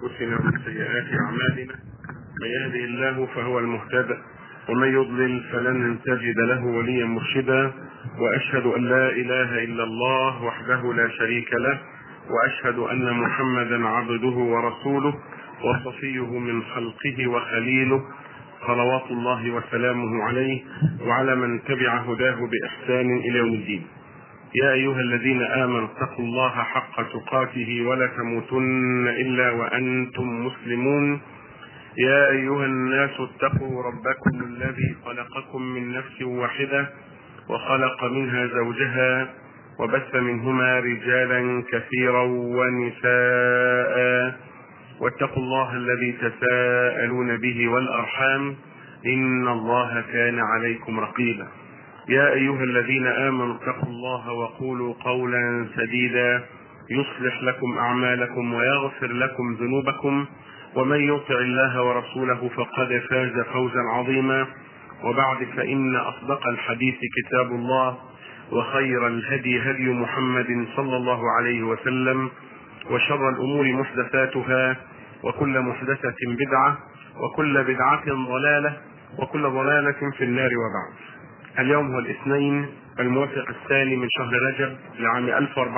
انفسنا ومن سيئات اعمالنا من يهده الله فهو المهتد ومن يضلل فلن تجد له وليا مرشدا واشهد ان لا اله الا الله وحده لا شريك له واشهد ان محمدا عبده ورسوله وصفيه من خلقه وخليله صلوات الله وسلامه عليه وعلى من تبع هداه باحسان الى يوم الدين يا ايها الذين امنوا اتقوا الله حق تقاته ولا تموتن الا وانتم مسلمون يا ايها الناس اتقوا ربكم الذي خلقكم من نفس واحده وخلق منها زوجها وبث منهما رجالا كثيرا ونساء واتقوا الله الذي تساءلون به والارحام ان الله كان عليكم رقيبا يا ايها الذين امنوا اتقوا الله وقولوا قولا سديدا يصلح لكم اعمالكم ويغفر لكم ذنوبكم ومن يطع الله ورسوله فقد فاز فوزا عظيما وبعد فان اصدق الحديث كتاب الله وخير الهدي هدي محمد صلى الله عليه وسلم وشر الامور محدثاتها وكل محدثه بدعه وكل بدعه ضلاله وكل ضلاله في النار وبعد اليوم هو الاثنين الموافق الثاني من شهر رجب لعام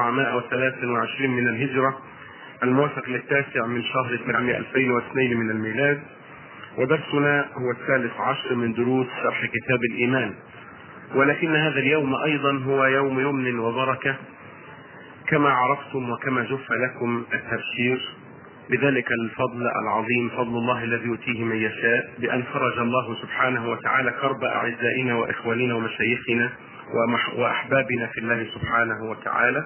1423 من الهجرة الموافق للتاسع من شهر عام 2002 من الميلاد ودرسنا هو الثالث عشر من دروس شرح كتاب الإيمان ولكن هذا اليوم أيضا هو يوم يمن وبركة كما عرفتم وكما جف لكم التبشير بذلك الفضل العظيم فضل الله الذي يؤتيه من يشاء بأن فرج الله سبحانه وتعالى كرب أعزائنا وإخواننا ومشايخنا وأحبابنا في الله سبحانه وتعالى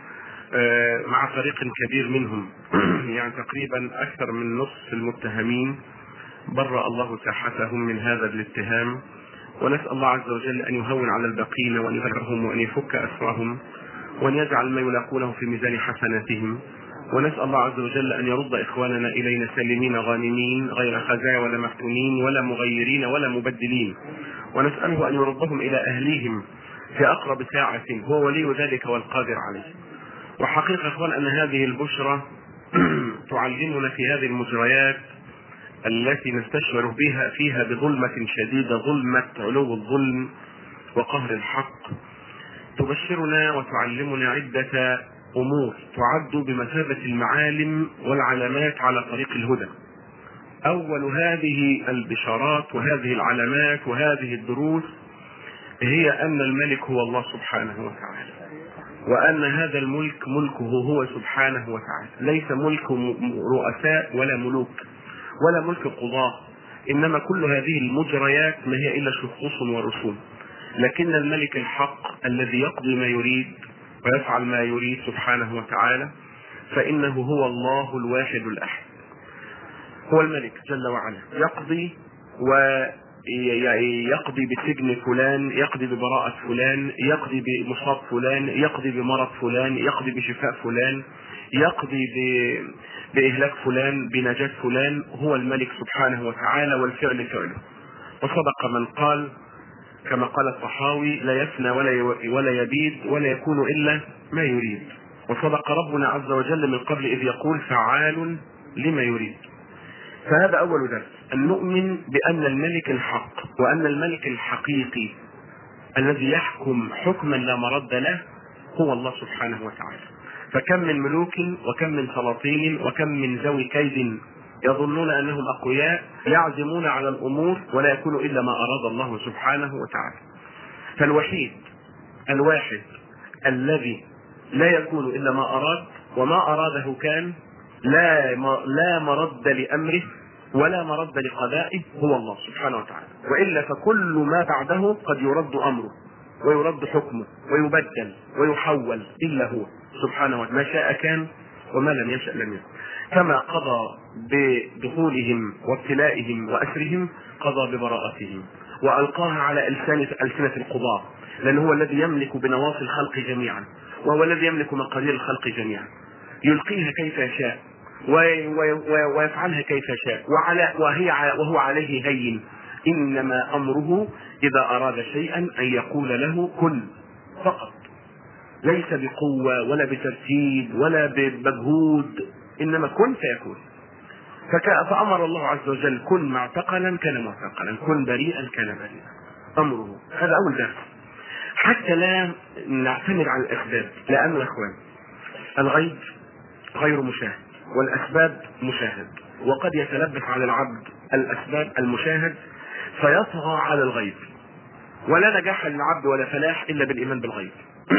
مع فريق كبير منهم يعني تقريبا أكثر من نصف المتهمين برأ الله ساحتهم من هذا الاتهام ونسأل الله عز وجل أن يهون على الباقين وأن يذكرهم وأن يفك أسرهم وأن يجعل ما يلاقونه في ميزان حسناتهم ونسأل الله عز وجل أن يرد إخواننا إلينا سالمين غانمين غير خزايا ولا مفتونين ولا مغيرين ولا مبدلين ونسأله أن يردهم إلى أهليهم في أقرب ساعة هو ولي ذلك والقادر عليه وحقيقة إخوان أن هذه البشرى تعلمنا في هذه المجريات التي نستشعر بها فيها بظلمة شديدة ظلمة علو الظلم وقهر الحق تبشرنا وتعلمنا عدة امور تعد بمثابه المعالم والعلامات على طريق الهدى. اول هذه البشارات وهذه العلامات وهذه الدروس هي ان الملك هو الله سبحانه وتعالى. وان هذا الملك ملكه هو سبحانه وتعالى، ليس ملك رؤساء ولا ملوك ولا ملك قضاة، انما كل هذه المجريات ما هي الا شخوص ورسوم. لكن الملك الحق الذي يقضي ما يريد ويفعل ما يريد سبحانه وتعالى فإنه هو الله الواحد الأحد هو الملك جل وعلا يقضي ويقضي بسجن فلان يقضي ببراءة فلان يقضي بمصاب فلان يقضي بمرض فلان يقضي بشفاء فلان يقضي ب... بإهلاك فلان بنجاة فلان هو الملك سبحانه وتعالى والفعل فعله وصدق من قال كما قال الطحاوي لا يفنى ولا ولا يبيد ولا يكون الا ما يريد وصدق ربنا عز وجل من قبل اذ يقول فعال لما يريد فهذا اول درس ان نؤمن بان الملك الحق وان الملك الحقيقي الذي يحكم حكما لا مرد له هو الله سبحانه وتعالى فكم من ملوك وكم من سلاطين وكم من ذوي كيد يظنون انهم اقوياء يعزمون على الامور ولا يكون الا ما اراد الله سبحانه وتعالى. فالوحيد الواحد الذي لا يكون الا ما اراد وما اراده كان لا لا مرد لامره ولا مرد لقضائه هو الله سبحانه وتعالى والا فكل ما بعده قد يرد امره ويرد حكمه ويبدل ويحول الا هو سبحانه وتعالى ما شاء كان وما لم يشا لم يكن كما قضى بدخولهم وابتلائهم واسرهم قضى ببراءتهم والقاها على السنه السنه القضاه لانه هو الذي يملك بنواصي الخلق جميعا وهو الذي يملك مقادير الخلق جميعا يلقيها كيف يشاء ويفعلها كيف يشاء وعلى وهي وهو عليه هين انما امره اذا اراد شيئا ان يقول له كن فقط ليس بقوه ولا بترتيب ولا بمجهود انما كن فيكون فك- فامر الله عز وجل كن معتقلا كان معتقلا كن بريئا كان بريئا امره هذا اول درس حتى لا نعتمد على الاسباب لان يا اخوان الغيب غير مشاهد والاسباب مشاهد وقد يتلبس على العبد الاسباب المشاهد فيطغى على الغيب ولا نجاح للعبد ولا فلاح الا بالايمان بالغيب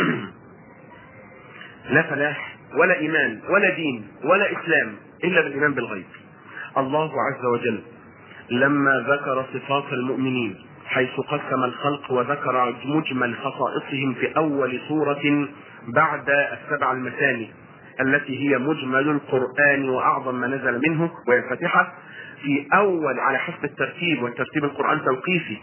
لا فلاح ولا ايمان ولا دين ولا اسلام الا بالايمان بالغيب الله عز وجل لما ذكر صفات المؤمنين حيث قسم الخلق وذكر مجمل خصائصهم في اول سوره بعد السبع المثاني التي هي مجمل القران واعظم ما نزل منه وهي الفاتحه في اول على حسب الترتيب والترتيب القران توقيفي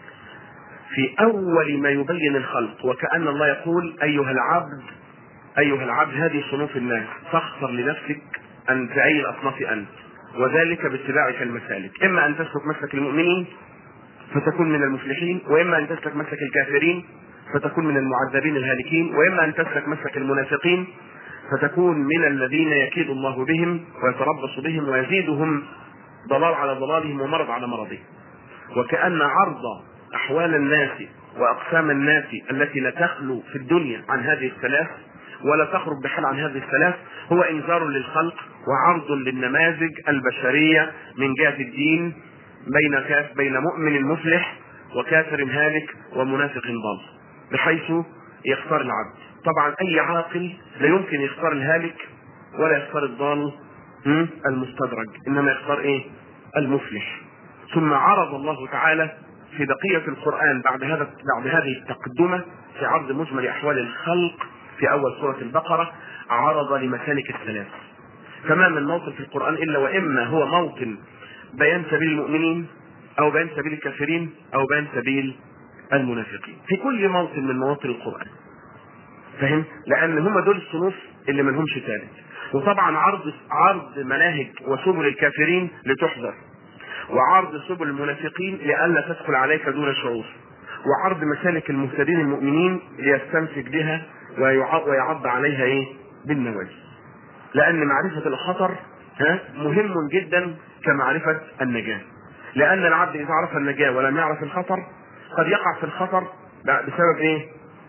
في اول ما يبين الخلق وكان الله يقول ايها العبد ايها العبد هذه صنوف الناس فاختر لنفسك ان في اي الاصناف انت وذلك باتباعك المسالك اما ان تسلك مسلك المؤمنين فتكون من المفلحين واما ان تسلك مسلك الكافرين فتكون من المعذبين الهالكين واما ان تسلك مسلك المنافقين فتكون من الذين يكيد الله بهم ويتربص بهم ويزيدهم ضلال على ضلالهم ومرض على مرضهم وكأن عرض أحوال الناس وأقسام الناس التي لا تخلو في الدنيا عن هذه الثلاث ولا تخرج بحال عن هذه الثلاث هو إنذار للخلق وعرض للنماذج البشرية من جهة الدين بين كاف بين مؤمن مفلح وكافر هالك ومنافق ضال بحيث يختار العبد طبعا أي عاقل لا يمكن يختار الهالك ولا يختار الضال م? المستدرج إنما يختار إيه المفلح ثم عرض الله تعالى في بقية القرآن بعد هذا بعد هذه التقدمة في عرض مجمل أحوال الخلق في أول سورة البقرة عرض لمسالك الثلاث فما من موطن في القرآن إلا وإما هو موطن بيان سبيل المؤمنين أو بيان سبيل الكافرين أو بيان سبيل المنافقين في كل موطن من مواطن القرآن فاهم؟ لأن هم دول الصنوف اللي ما لهمش ثالث وطبعا عرض عرض مناهج وسبل الكافرين لتحذر وعرض سبل المنافقين لئلا تدخل عليك دون شعور وعرض مسالك المهتدين المؤمنين ليستمسك بها ويع- ويعض عليها ايه بالنواجذ لان معرفه الخطر ها مهم جدا كمعرفه النجاه لان العبد اذا عرف النجاه ولم يعرف الخطر قد يقع في الخطر بسبب ايه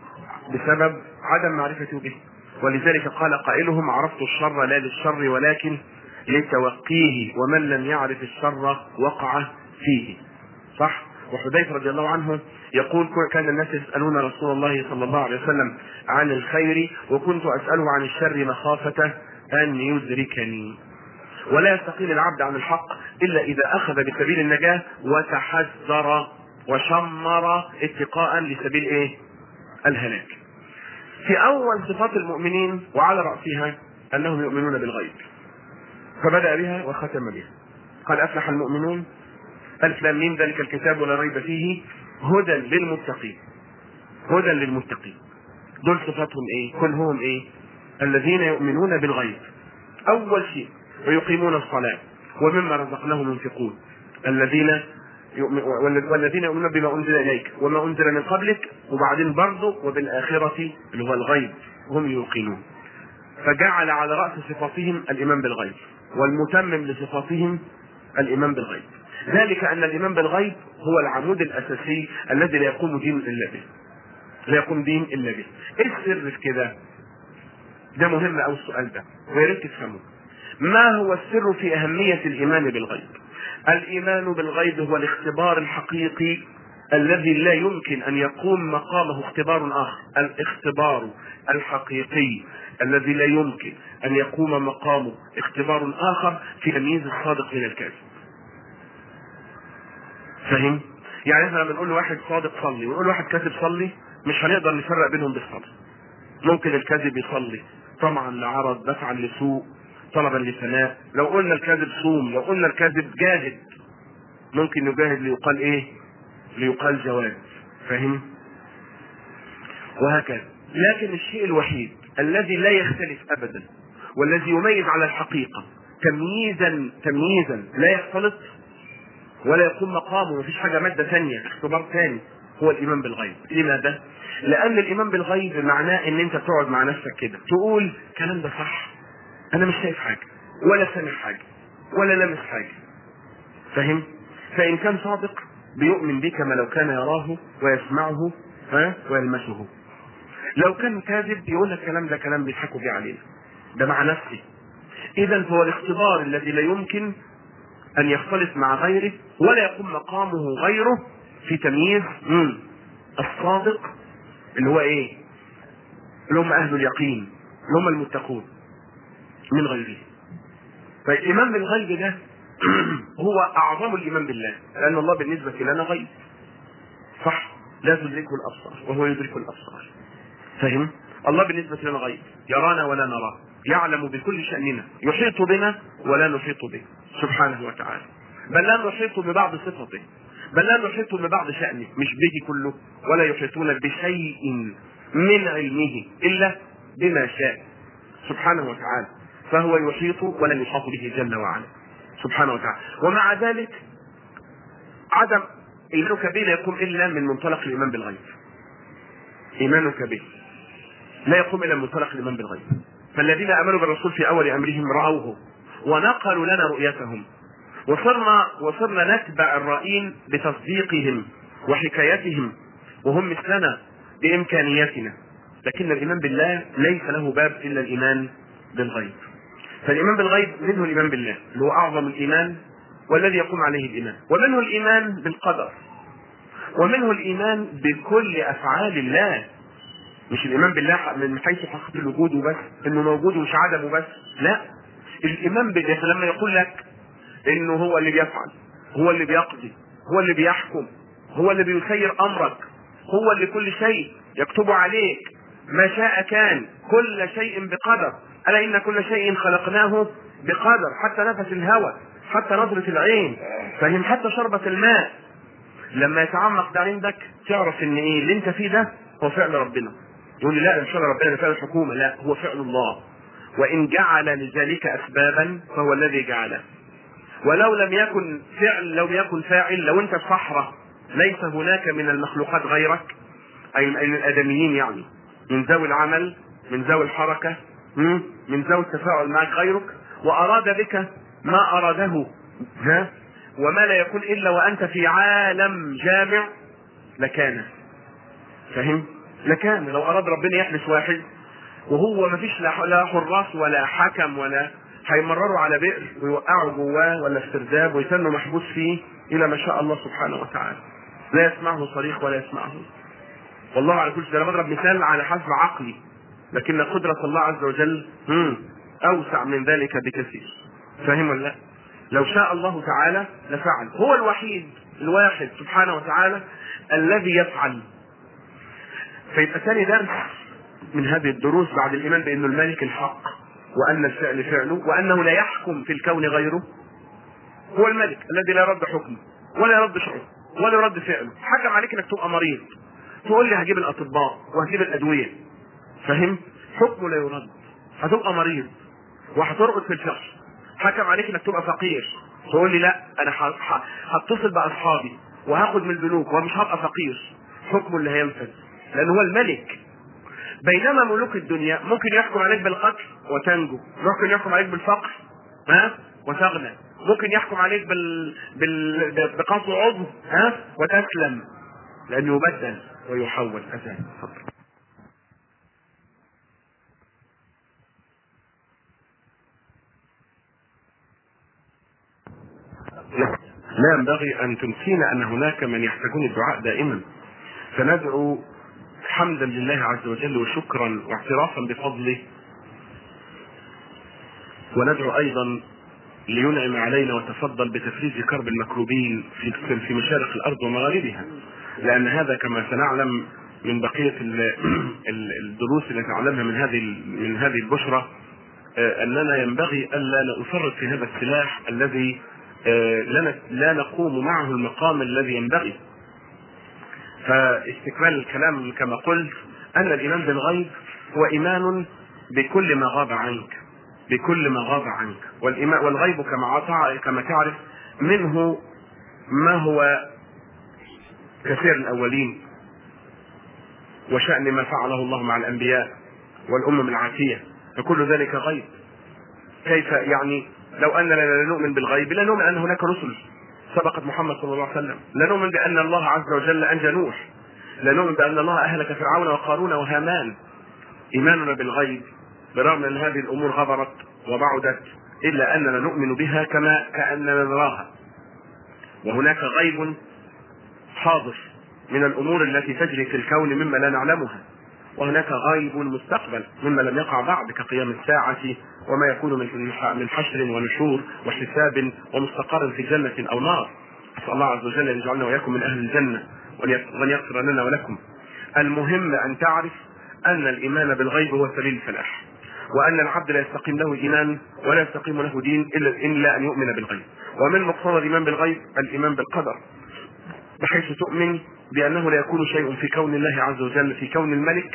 بسبب عدم معرفته به ولذلك قال قائلهم عرفت الشر لا للشر ولكن لتوقيه ومن لم يعرف الشر وقع فيه صح وحذيفه رضي الله عنه يقول كان الناس يسالون رسول الله صلى الله عليه وسلم عن الخير وكنت اساله عن الشر مخافه ان يدركني ولا يستقيل العبد عن الحق الا اذا اخذ بسبيل النجاه وتحذر وشمر اتقاء لسبيل ايه؟ الهلاك. في اول صفات المؤمنين وعلى راسها انهم يؤمنون بالغيب. فبدا بها وختم بها. قد افلح المؤمنون الف لام ميم ذلك الكتاب ولا ريب فيه هدى للمتقين. هدى للمتقين. دول صفاتهم ايه؟ كلهم ايه؟ الذين يؤمنون بالغيب. اول شيء ويقيمون الصلاه ومما رزقناهم ينفقون. الذين يؤمن والذين يؤمنون بما انزل اليك وما انزل من قبلك وبعدين برضه وبالاخره اللي هو الغيب هم يوقنون فجعل على راس صفاتهم الايمان بالغيب والمتمم لصفاتهم الايمان بالغيب ذلك ان الايمان بالغيب هو العمود الاساسي الذي لا يقوم دين الا به لا يقوم دين الا به ايه السر في كده ده مهم قوي السؤال ده ويا ريت تفهموه ما هو السر في اهميه الايمان بالغيب الايمان بالغيب هو الاختبار الحقيقي الذي لا يمكن ان يقوم مقامه اختبار اخر الاختبار الحقيقي الذي لا يمكن ان يقوم مقامه اختبار اخر في تمييز الصادق من الكاذب فاهم يعني احنا لما نقول لواحد صادق صلي ونقول لواحد كاذب صلي مش هنقدر نفرق بينهم بالصبر ممكن الكاذب يصلي طمعا لعرض دفعا لسوء طلبا لثناء لو قلنا الكاذب صوم لو قلنا الكاذب جاهد ممكن يجاهد ليقال ايه ليقال جواز فاهم وهكذا لكن الشيء الوحيد الذي لا يختلف ابدا والذي يميز على الحقيقه تمييزا تمييزا لا يختلط ولا يقوم مقامه مفيش حاجه ماده ثانيه اختبار ثاني هو الايمان بالغيب لماذا لان الايمان بالغيب معناه ان انت تقعد مع نفسك كده تقول الكلام ده صح انا مش شايف حاجه ولا سامع حاجه ولا لمس حاجه فاهم فان كان صادق بيؤمن بك كما لو كان يراه ويسمعه ها ويلمسه لو كان كاذب يقول لك الكلام ده كلام بيضحكوا بيه علينا ده مع نفسي اذا فهو الاختبار الذي لا يمكن ان يختلط مع غيره ولا يقوم مقامه غيره في تمييز مم. الصادق اللي هو ايه اللي هم اهل اليقين اللي هم المتقون من غيره فالايمان بالغيب ده هو اعظم الايمان بالله لان الله بالنسبه لنا غيب صح لا تدركه الابصار وهو يدرك الابصار فهم الله بالنسبه لنا غيب يرانا ولا نراه يعلم بكل شاننا يحيط بنا ولا نحيط به سبحانه وتعالى بل لا نحيط ببعض صفته بل لا نحيط ببعض شأنه مش به كله ولا يحيطون بشيء من علمه إلا بما شاء سبحانه وتعالى فهو يحيط ولا يحاط به جل وعلا سبحانه وتعالى ومع ذلك عدم إيمانك به لا يقوم إلا من منطلق الإيمان بالغيب إيمانك به لا يقوم إلا من منطلق الإيمان بالغيب فالذين آمنوا بالرسول في أول أمرهم رأوه ونقلوا لنا رؤيتهم وصرنا وصرنا نتبع الرائين بتصديقهم وحكايتهم وهم مثلنا بامكانياتنا لكن الايمان بالله ليس له باب الا الايمان بالغيب فالايمان بالغيب منه الايمان بالله اللي هو اعظم الايمان والذي يقوم عليه الايمان ومنه الايمان بالقدر ومنه الايمان بكل افعال الله مش الايمان بالله من حيث حقيقه الوجود وبس انه موجود ومش عدم وبس لا الايمان بالله لما يقول لك انه هو اللي بيفعل هو اللي بيقضي هو اللي بيحكم هو اللي بيسير امرك هو اللي كل شيء يكتب عليك ما شاء كان كل شيء بقدر الا ان كل شيء خلقناه بقدر حتى نفس الهواء حتى نظرة العين فهم حتى شربة الماء لما يتعمق ده عندك تعرف ان ايه اللي انت فيه ده هو فعل ربنا يقول لي لا ده مش فعل ربنا ده فعل الحكومة لا هو فعل الله وان جعل لذلك اسبابا فهو الذي جعله ولو لم يكن فعل لو يكن فاعل لو انت في صحراء ليس هناك من المخلوقات غيرك اي من الادميين يعني من ذوي العمل من ذوي الحركه من ذوي التفاعل معك غيرك واراد بك ما اراده ها وما لا يكون الا وانت في عالم جامع لكان فهم لكان لو اراد ربنا يحبس واحد وهو ما فيش لا حراس ولا حكم ولا هيمرروا على بئر ويوقعوا جواه ولا استرداب ويتنوا محبوس فيه الى ما شاء الله سبحانه وتعالى لا يسمعه صريخ ولا يسمعه والله على كل شيء انا بضرب مثال على حسب عقلي لكن قدرة الله عز وجل اوسع من ذلك بكثير فاهم ولا لا؟ لو شاء الله تعالى لفعل هو الوحيد الواحد سبحانه وتعالى الذي يفعل فيبقى ثاني درس من هذه الدروس بعد الايمان بانه الملك الحق وان الفعل فعله وانه لا يحكم في الكون غيره هو الملك الذي لا يرد حكمه ولا يرد شعره ولا يرد فعله حكم عليك انك تبقى مريض تقول لي هجيب الاطباء وهجيب الادويه فاهم حكمه لا يرد هتبقى مريض وهترقد في الفقر حكم عليك انك تبقى فقير تقول لي لا انا هتصل باصحابي وهاخد من البنوك ومش هبقى فقير حكمه اللي هينفذ لان هو الملك بينما ملوك الدنيا ممكن يحكم عليك بالقتل وتنجو ممكن يحكم عليك بالفقر ها وتغنى ممكن يحكم عليك بال... بال... بقطع عضو ها وتسلم لانه يبدل ويحول اذان تفضل لا ينبغي ان تنسينا ان هناك من يحتاجون الدعاء دائما فندعو حمدا لله عز وجل وشكرا واعترافا بفضله وندعو ايضا لينعم علينا وتفضل بتفريج كرب المكروبين في في مشارق الارض ومغاربها لان هذا كما سنعلم من بقيه الدروس التي نتعلمها من هذه من هذه البشرى اننا ينبغي الا نفرط في هذا السلاح الذي لا نقوم معه المقام الذي ينبغي فاستكمال الكلام كما قلت ان الايمان بالغيب هو ايمان بكل ما غاب عنك بكل ما غاب عنك والإيمان والغيب كما كما تعرف منه ما هو كثير الاولين وشأن ما فعله الله مع الانبياء والامم العاتيه فكل ذلك غيب كيف يعني لو اننا لا نؤمن بالغيب لا نؤمن ان هناك رسل سبقت محمد صلى الله عليه وسلم لا نؤمن بان الله عز وجل انجى نوح لا نؤمن بان الله اهلك فرعون وقارون وهامان ايماننا بالغيب برغم ان هذه الامور غبرت وبعدت الا اننا نؤمن بها كما كاننا نراها وهناك غيب حاضر من الامور التي تجري في الكون مما لا نعلمها وهناك غيب مستقبل مما لم يقع بعد كقيام الساعة وما يكون من من حشر ونشور وحساب ومستقر في جنة أو نار أسأل الله عز وجل أن يجعلنا وإياكم من أهل الجنة وأن يغفر لنا ولكم المهم أن تعرف أن الإيمان بالغيب هو سبيل الفلاح وأن العبد لا يستقيم له إيمان ولا يستقيم له دين إلا إلا أن يؤمن بالغيب ومن مقتضى الإيمان بالغيب الإيمان بالقدر بحيث تؤمن بأنه لا يكون شيء في كون الله عز وجل في كون الملك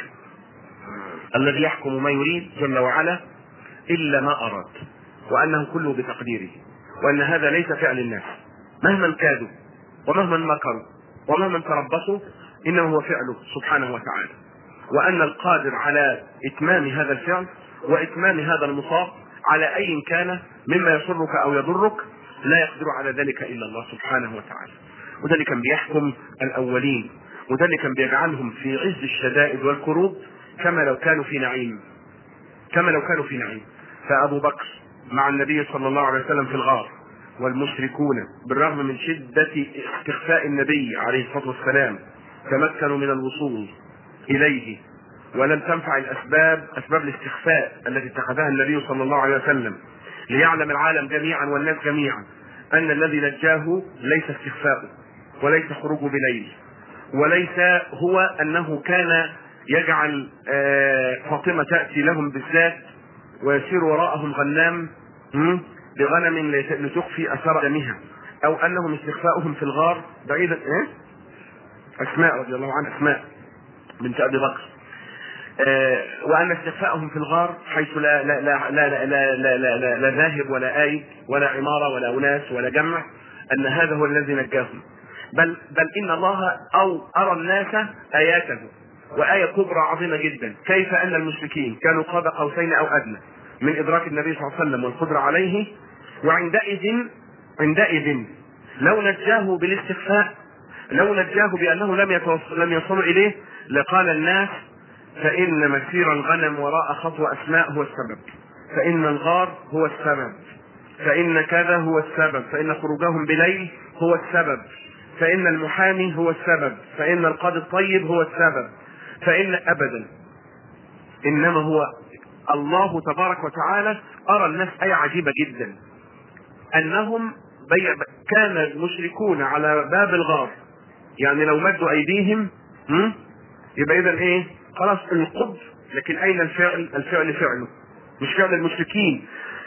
الذي يحكم ما يريد جل وعلا إلا ما أراد وأنه كله بتقديره وأن هذا ليس فعل الناس مهما كادوا ومهما مكروا ومهما تربصوا إنه هو فعله سبحانه وتعالى وأن القادر على إتمام هذا الفعل وإتمام هذا المصاب على أي كان مما يسرك أو يضرك لا يقدر على ذلك إلا الله سبحانه وتعالى وده اللي كان بيحكم الاولين وده اللي كان بيجعلهم في عز الشدائد والكروب كما لو كانوا في نعيم كما لو كانوا في نعيم فابو بكر مع النبي صلى الله عليه وسلم في الغار والمشركون بالرغم من شدة استخفاء النبي عليه الصلاة والسلام تمكنوا من الوصول إليه ولم تنفع الأسباب أسباب الاستخفاء التي اتخذها النبي صلى الله عليه وسلم ليعلم العالم جميعا والناس جميعا أن الذي نجاه ليس استخفاؤه وليس خروجه بليل وليس هو انه كان يجعل فاطمه تاتي لهم بالذات ويسير وراءهم غنام بغنم لتخفي اثر دمها او انهم استخفاؤهم في الغار بعيدا إيه؟ اسماء رضي الله عنها اسماء بنت ابي بكر وان استخفاءهم في الغار حيث لا لا لا لا لا لا, لا, لا, لا ذاهب ولا آي ولا عمارة ولا أناس ولا جمع أن هذا هو الذي نجاهم بل بل ان الله او ارى الناس اياته وايه كبرى عظيمه جدا كيف ان المشركين كانوا قاب قوسين او ادنى من ادراك النبي صلى الله عليه وسلم والقدره عليه وعندئذ عندئذ لو نجاه بالاستخفاء لو نجاه بانه لم لم يصلوا اليه لقال الناس فان مسير الغنم وراء خطوه اسماء هو السبب فان الغار هو السبب فان كذا هو السبب فان خروجهم بليل هو السبب فإن المحامي هو السبب فإن القاضي الطيب هو السبب فإن أبدا إنما هو الله تبارك وتعالى أرى الناس آية عجيبة جدا أنهم بي... كان المشركون على باب الغار يعني لو مدوا أيديهم م? يبقى إذا إيه خلاص القبض لكن أين الفعل الفعل فعله مش فعل المشركين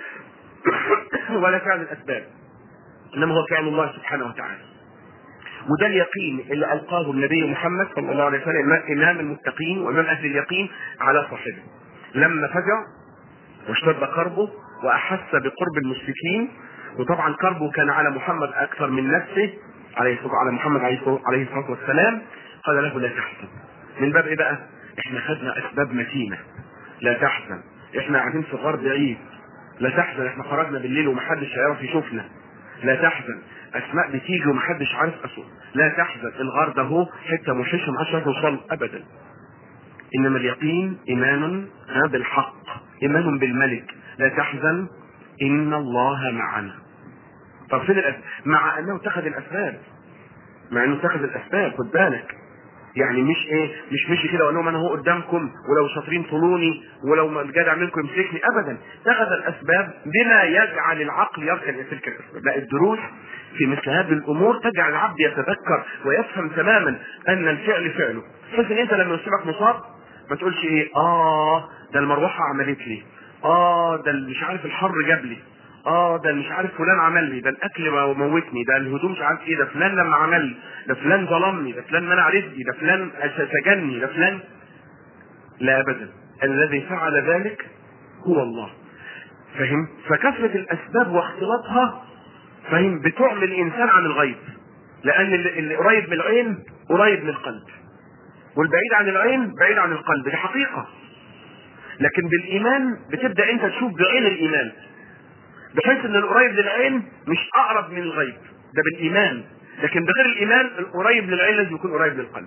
ولا فعل الأسباب إنما هو فعل الله سبحانه وتعالى وده اليقين اللي القاه النبي محمد صلى الله عليه وسلم امام المتقين وامام اهل اليقين على صاحبه لما فجع واشتد كربه واحس بقرب المشركين وطبعا كربه كان على محمد اكثر من نفسه عليه الصلاه على محمد عليه الصلاه والسلام قال له لا تحزن من باب ايه بقى؟ احنا خدنا اسباب متينه لا تحزن احنا قاعدين في غار بعيد لا تحزن احنا خرجنا بالليل ومحدش هيعرف يشوفنا لا تحزن اسماء بتيجي ومحدش عارف اسوء لا تحزن الغار ده هو حته مشيشه ما عادش توصل ابدا انما اليقين ايمان بالحق ايمان بالملك لا تحزن ان الله معنا طب فين الأسباب؟ مع انه اتخذ الاسباب مع انه اتخذ الاسباب خد بالك يعني مش ايه مش مشي كده وقال لهم انا هو قدامكم ولو شاطرين طولوني ولو الجدع منكم يمسكني ابدا اتخذ الاسباب بما يجعل العقل يركن الى تلك الاسباب لا الدروس في مثل هذه الامور تجعل العبد يتذكر ويفهم تماما ان الفعل فعله بحيث ان انت لما يصيبك مصاب ما تقولش ايه اه ده المروحه عملت لي اه ده مش عارف الحر جاب لي اه ده مش عارف فلان عمل لي ده الاكل موتني ده الهدوم مش عارف ايه ده فلان لما عمل لي ده فلان ظلمني ده فلان منع رزقي ده فلان سجنني ده فلان لا ابدا الذي فعل ذلك هو الله فهم فكثرة الاسباب واختلاطها فهم بتعمي الانسان عن الغيب لان اللي قريب من العين قريب من القلب والبعيد عن العين بعيد عن القلب دي حقيقة لكن بالايمان بتبدا انت تشوف بعين الايمان بحيث ان القريب للعين مش اقرب من الغيب ده بالايمان لكن بغير الايمان القريب للعين لازم يكون قريب للقلب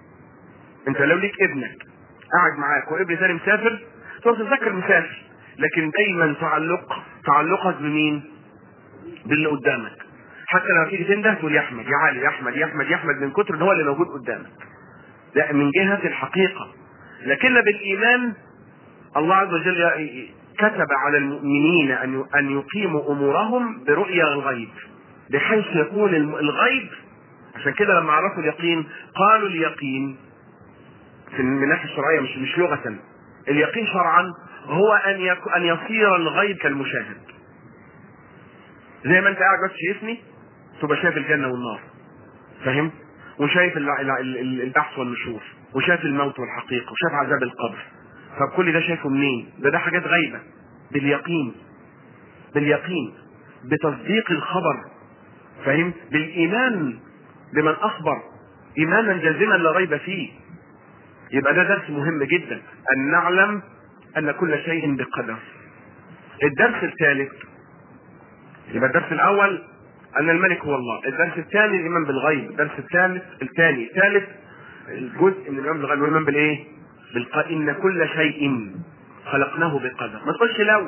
انت لو ليك ابنك قاعد معاك وابن ثاني مسافر تقعد تتذكر مسافر لكن دايما تعلق تعلقك بمين؟ باللي قدامك حتى لما تيجي تنده تقول يا احمد يا علي يا احمد يا احمد يا احمد من كتر ان هو اللي موجود قدامك لا من جهه الحقيقه لكن بالايمان الله عز وجل كتب على المؤمنين ان ان يقيموا امورهم برؤيا الغيب بحيث يكون الغيب عشان كده لما عرفوا اليقين قالوا اليقين في من الناحيه الشرعيه مش مش لغه اليقين شرعا هو ان يك... ان يصير الغيب كالمشاهد زي ما انت قاعد بس شايفني تبقى شايف الجنه والنار فاهم وشايف البحث والنشور وشايف الموت والحقيقه وشايف عذاب القبر طب كل ده شايفه منين ده ده حاجات غيبه باليقين باليقين بتصديق الخبر فاهم بالايمان بمن اخبر ايمانا جازما لا ريب فيه يبقى ده درس مهم جدا ان نعلم ان كل شيء بقدر الدرس الثالث يبقى الدرس الاول ان الملك هو الله الدرس الثاني الايمان بالغيب الدرس الثالث الثاني الثالث الجزء من الايمان بالغيب والايمان بالايه بالق... ان كل شيء خلقناه بقدر ما تقولش لو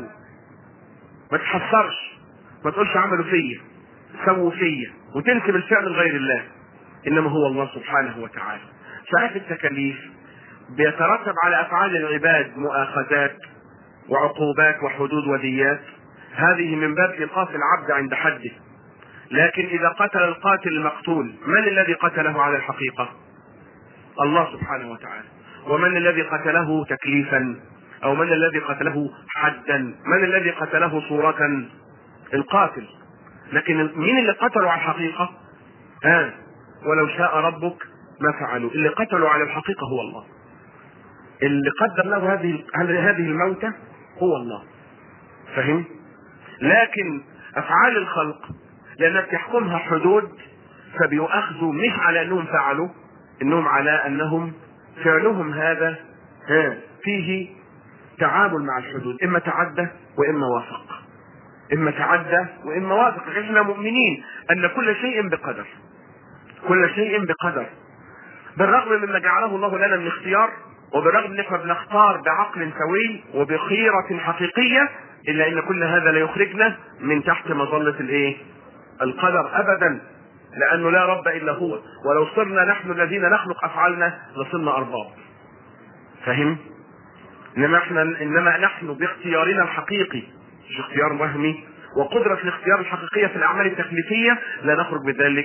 ما تحسرش ما تقولش عملوا فيا سووا فيا وتنسب الفعل لغير الله انما هو الله سبحانه وتعالى ساعات التكاليف بيترتب على افعال العباد مؤاخذات وعقوبات وحدود وديات هذه من باب ايقاف العبد عند حده لكن اذا قتل القاتل المقتول من الذي قتله على الحقيقه الله سبحانه وتعالى ومن الذي قتله تكليفا او من الذي قتله حدا من الذي قتله صورة القاتل لكن مين اللي قتلوا على الحقيقة ها ولو شاء ربك ما فعلوا اللي قتلوا على الحقيقة هو الله اللي قدر له هذه هذه الموتة هو الله فهم لكن افعال الخلق لانها بتحكمها حدود فبيؤاخذوا مش على انهم فعلوا انهم على انهم فعلهم هذا ها فيه تعامل مع الحدود اما تعدى واما وافق اما تعدى واما وافق احنا مؤمنين ان كل شيء بقدر كل شيء بقدر بالرغم مما جعله الله لنا من اختيار وبالرغم ان احنا بنختار بعقل سوي وبخيرة حقيقية الا ان كل هذا لا يخرجنا من تحت مظلة الايه القدر ابدا لانه لا رب الا هو ولو صرنا نحن الذين نخلق افعالنا لصرنا ارباب فهم انما احنا انما نحن باختيارنا الحقيقي مش اختيار وهمي وقدرة الاختيار الحقيقية في الاعمال التكليفية لا نخرج بذلك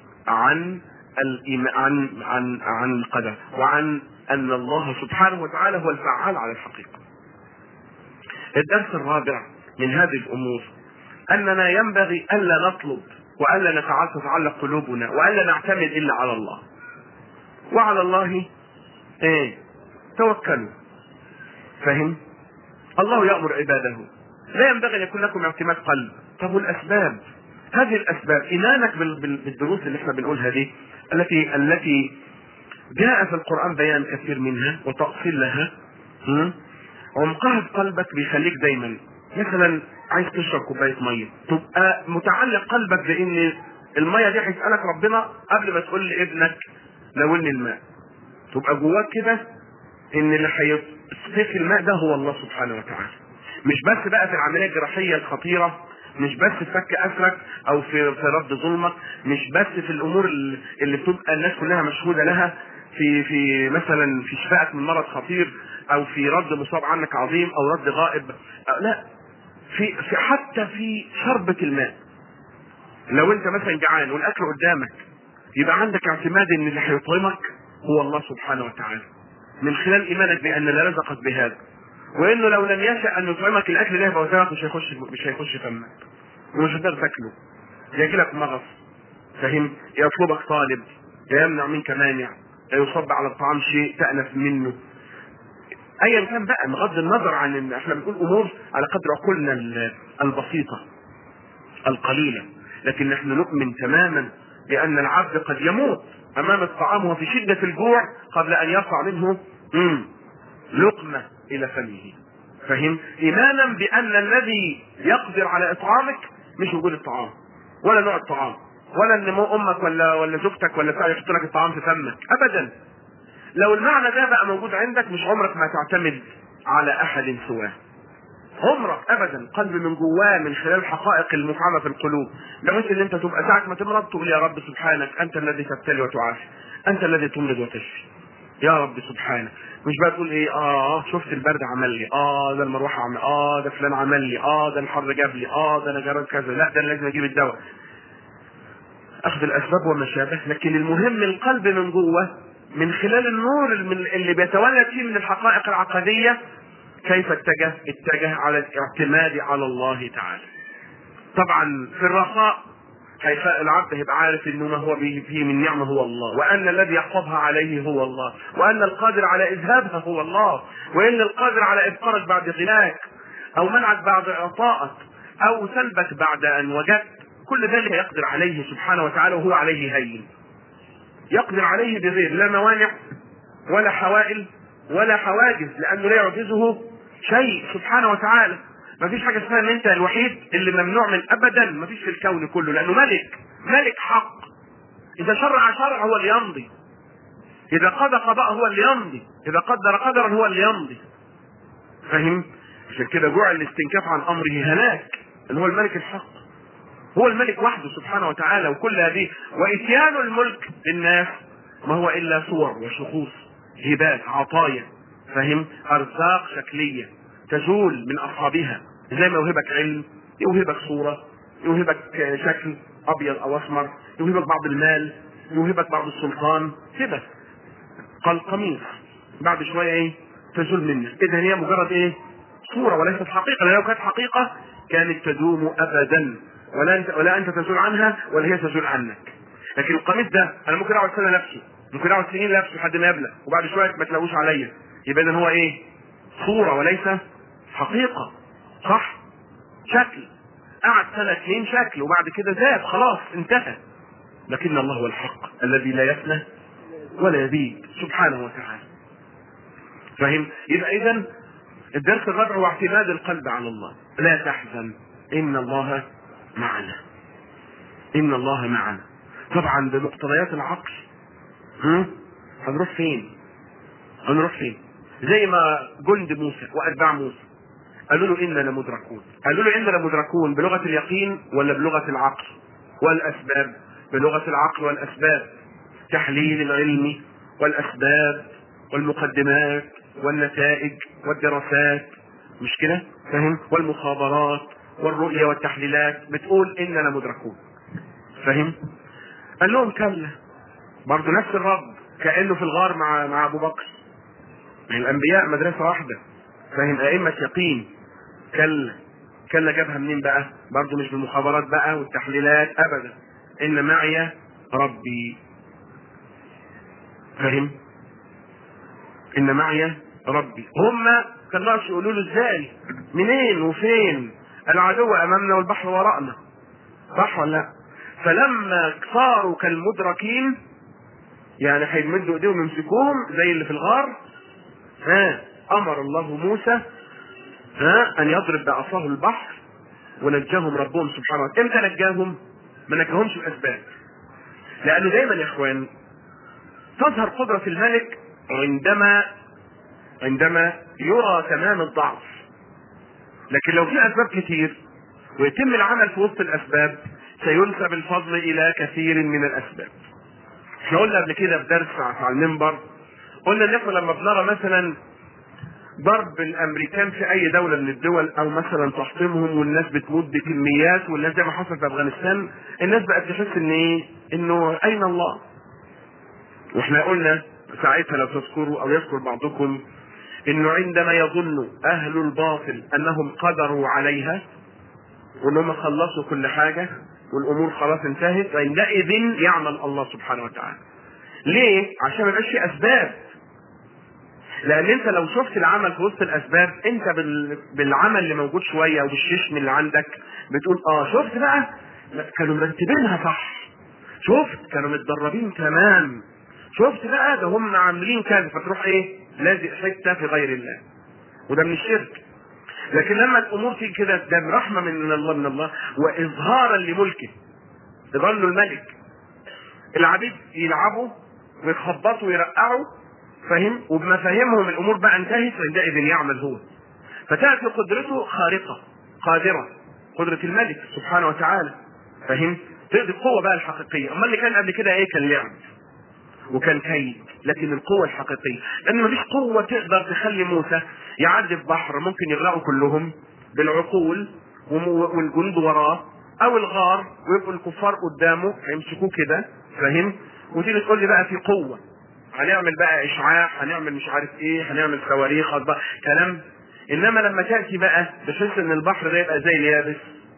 عن الإيمان عن عن عن القدر وعن ان الله سبحانه وتعالى هو الفعال على الحقيقة. الدرس الرابع من هذه الامور اننا ينبغي الا نطلب والا تتعلق قلوبنا والا نعتمد الا على الله. وعلى الله ايه؟ توكلوا. فهم؟ الله يامر عباده. لا ينبغي ان يكون لكم اعتماد قلب. طب والاسباب؟ هذه الاسباب ايمانك بالدروس اللي احنا بنقولها دي التي التي جاء في القران بيان كثير منها وتاصيل لها عمقها في قلبك بيخليك دايما مثلا عايز تشرب كوبايه ميه تبقى متعلق قلبك بان الميه دي هيسالك ربنا قبل ما تقول لابنك ناولني الماء تبقى جواك كده ان اللي هيسقيك الماء ده هو الله سبحانه وتعالى مش بس بقى في العمليه الجراحيه الخطيره مش بس في فك اسرك او في في رد ظلمك مش بس في الامور اللي بتبقى الناس كلها مشهوده لها في في مثلا في شفائك من مرض خطير او في رد مصاب عنك عظيم او رد غائب أو لا في, في حتى في شربة الماء لو انت مثلا جعان والاكل قدامك يبقى عندك اعتماد ان اللي هيطعمك هو الله سبحانه وتعالى من خلال ايمانك بان اللي رزقك بهذا وانه لو لم يشاء ان يطعمك الاكل ده يبقى قدامك مش هيخش مش هيخش فمك ومش هتقدر تاكله يجيلك مغص فاهم يطلبك طالب يمنع منك مانع لا يصب على الطعام شيء تأنف منه ايا كان بقى بغض النظر عن ان احنا بنقول امور على قدر عقولنا البسيطه القليله لكن نحن نؤمن تماما بان العبد قد يموت امام الطعام وفي شده الجوع قبل ان يرفع منه مم. لقمه الى فمه فهم ايمانا بان الذي يقدر على اطعامك مش وجود الطعام ولا نوع الطعام ولا ان مو امك ولا ولا زوجتك ولا بتاع يحط لك الطعام في فمك ابدا لو المعنى ده بقى موجود عندك مش عمرك ما تعتمد على احد سواه عمرك ابدا قلب من جواه من خلال حقائق المفعمه في القلوب بحيث ان انت تبقى ساعه ما تمرض تقول يا رب سبحانك انت الذي تبتلي وتعافي انت الذي تمرض وتشفي يا رب سبحانك مش بقى تقول ايه اه شفت البرد عمل لي اه ده المروحه عمل اه ده فلان عمل لي اه ده الحر جاب لي اه ده انا جرب كذا لا ده انا لازم اجيب الدواء اخذ الاسباب وما شابه لكن المهم القلب من جوه من خلال النور اللي بيتولد فيه من الحقائق العقديه كيف اتجه؟ اتجه على الاعتماد على الله تعالى. طبعا في الرخاء كيف العبد هيبقى عارف انه ما هو به فيه من نعمه هو الله، وان الذي يحفظها عليه هو الله، وان القادر على اذهابها هو الله، وان القادر على ابقارك بعد غناك، او منعك بعد اعطائك، او سلبك بعد ان وجدت، كل ذلك يقدر عليه سبحانه وتعالى وهو عليه هين. يقدر عليه بغير لا موانع ولا حوائل ولا حواجز لانه لا يعجزه شيء سبحانه وتعالى ما فيش حاجه اسمها ان انت الوحيد اللي ممنوع من ابدا ما فيش في الكون كله لانه ملك ملك حق اذا شرع شرع هو اللي يمضي اذا قضى قضاء هو اللي يمضي اذا قدر قدرا هو اللي يمضي فاهم عشان كده جوع الاستنكاف عن امره هلاك اللي هو الملك الحق هو الملك وحده سبحانه وتعالى وكل هذه واتيان الملك للناس ما هو الا صور وشخوص هبات عطايا فهم ارزاق شكليه تزول من اصحابها زي ما يوهبك علم يوهبك صوره يوهبك شكل ابيض او اسمر يوهبك بعض المال يوهبك بعض السلطان كده قال قميص بعد شويه ايه تزول منك اذا هي مجرد ايه صوره وليست حقيقه لو كانت حقيقه كانت تدوم ابدا ولا انت ولا انت تزول عنها ولا هي تزول عنك لكن القميص ده انا ممكن اقعد سنه لابسه ممكن اقعد سنين لابسه لحد ما يبلى وبعد شويه ما تلاقوش عليا يبقى اذا هو ايه صوره وليس حقيقه صح شكل قعد سنه اثنين شكل وبعد كده ذاب خلاص انتهى لكن الله هو الحق الذي لا يفنى ولا يبيد سبحانه وتعالى فهم يبقى اذا الدرس الرابع هو اعتماد القلب على الله لا تحزن ان الله معنا ان الله معنا طبعا بمقتضيات العقل ها هنروح فين هنروح فين زي ما جند موسى واتباع موسى قالوا له انا لمدركون قالوا له انا لمدركون بلغه اليقين ولا بلغه العقل والاسباب بلغه العقل والاسباب تحليل العلم والاسباب والمقدمات والنتائج والدراسات مش كده فاهم والمخابرات والرؤية والتحليلات بتقول اننا مدركون فاهم قال لهم كلا برضه نفس الرد كانه في الغار مع مع ابو بكر الانبياء مدرسه واحده فاهم ائمه يقين كلا كلا جابها منين بقى برضه مش بالمخابرات بقى والتحليلات ابدا ان معي ربي فاهم ان معي ربي هم كان ناقص يقولوا له ازاي منين وفين العدو امامنا والبحر وراءنا صح ولا لا فلما صاروا كالمدركين يعني هيمدوا ايديهم يمسكوهم زي اللي في الغار ها امر الله موسى ها ان يضرب بعصاه البحر ونجاهم ربهم سبحانه وتعالى امتى نجاهم ما نجاهمش الاسباب لانه دايما يا اخوان تظهر قدرة الملك عندما عندما يرى تمام الضعف لكن لو في اسباب كتير ويتم العمل في وسط الاسباب سينسب الفضل الى كثير من الاسباب احنا قلنا قبل كده في درس على المنبر قلنا ان احنا لما بنرى مثلا ضرب الامريكان في اي دوله من الدول او مثلا تحطيمهم والناس بتموت بكميات والناس زي ما حصل في افغانستان الناس بقت تحس ان ايه انه اين الله واحنا قلنا ساعتها لو تذكروا او يذكر بعضكم انه عندما يظن اهل الباطل انهم قدروا عليها وانهم خلصوا كل حاجه والامور خلاص انتهت عندئذ يعمل الله سبحانه وتعالى. ليه؟ عشان ما يبقاش في اسباب. لان انت لو شفت العمل في وسط الاسباب انت بال... بالعمل اللي موجود شويه وبالششم اللي عندك بتقول اه شفت بقى كانوا مرتبينها صح. شفت كانوا متدربين تمام. شفت بقى ده هم عاملين كذا فتروح ايه؟ لازق حته في غير الله. وده من الشرك. لكن لما الامور تيجي كده ده برحمه من الله من الله واظهارا لملكه يظل الملك العبيد يلعبوا ويخبطوا ويرقعوا فاهم وبمفاهيمهم الامور بقى انتهت عندئذ يعمل هو فتاتي قدرته خارقه قادره قدره الملك سبحانه وتعالى فاهم تقضي القوه بقى الحقيقيه اما اللي كان قبل كده ايه كان لعب وكان كيد لكن القوة الحقيقية لأن مفيش قوة تقدر تخلي موسى يعدي في بحر ممكن يغرقوا كلهم بالعقول وم- والجند وراه أو الغار ويبقوا الكفار قدامه هيمسكوه كده فاهم وتيجي تقول لي بقى في قوة هنعمل بقى إشعاع هنعمل مش عارف إيه هنعمل صواريخ بقى كلام إنما لما تأتي بقى بحيث إن البحر ده يبقى زي اليابس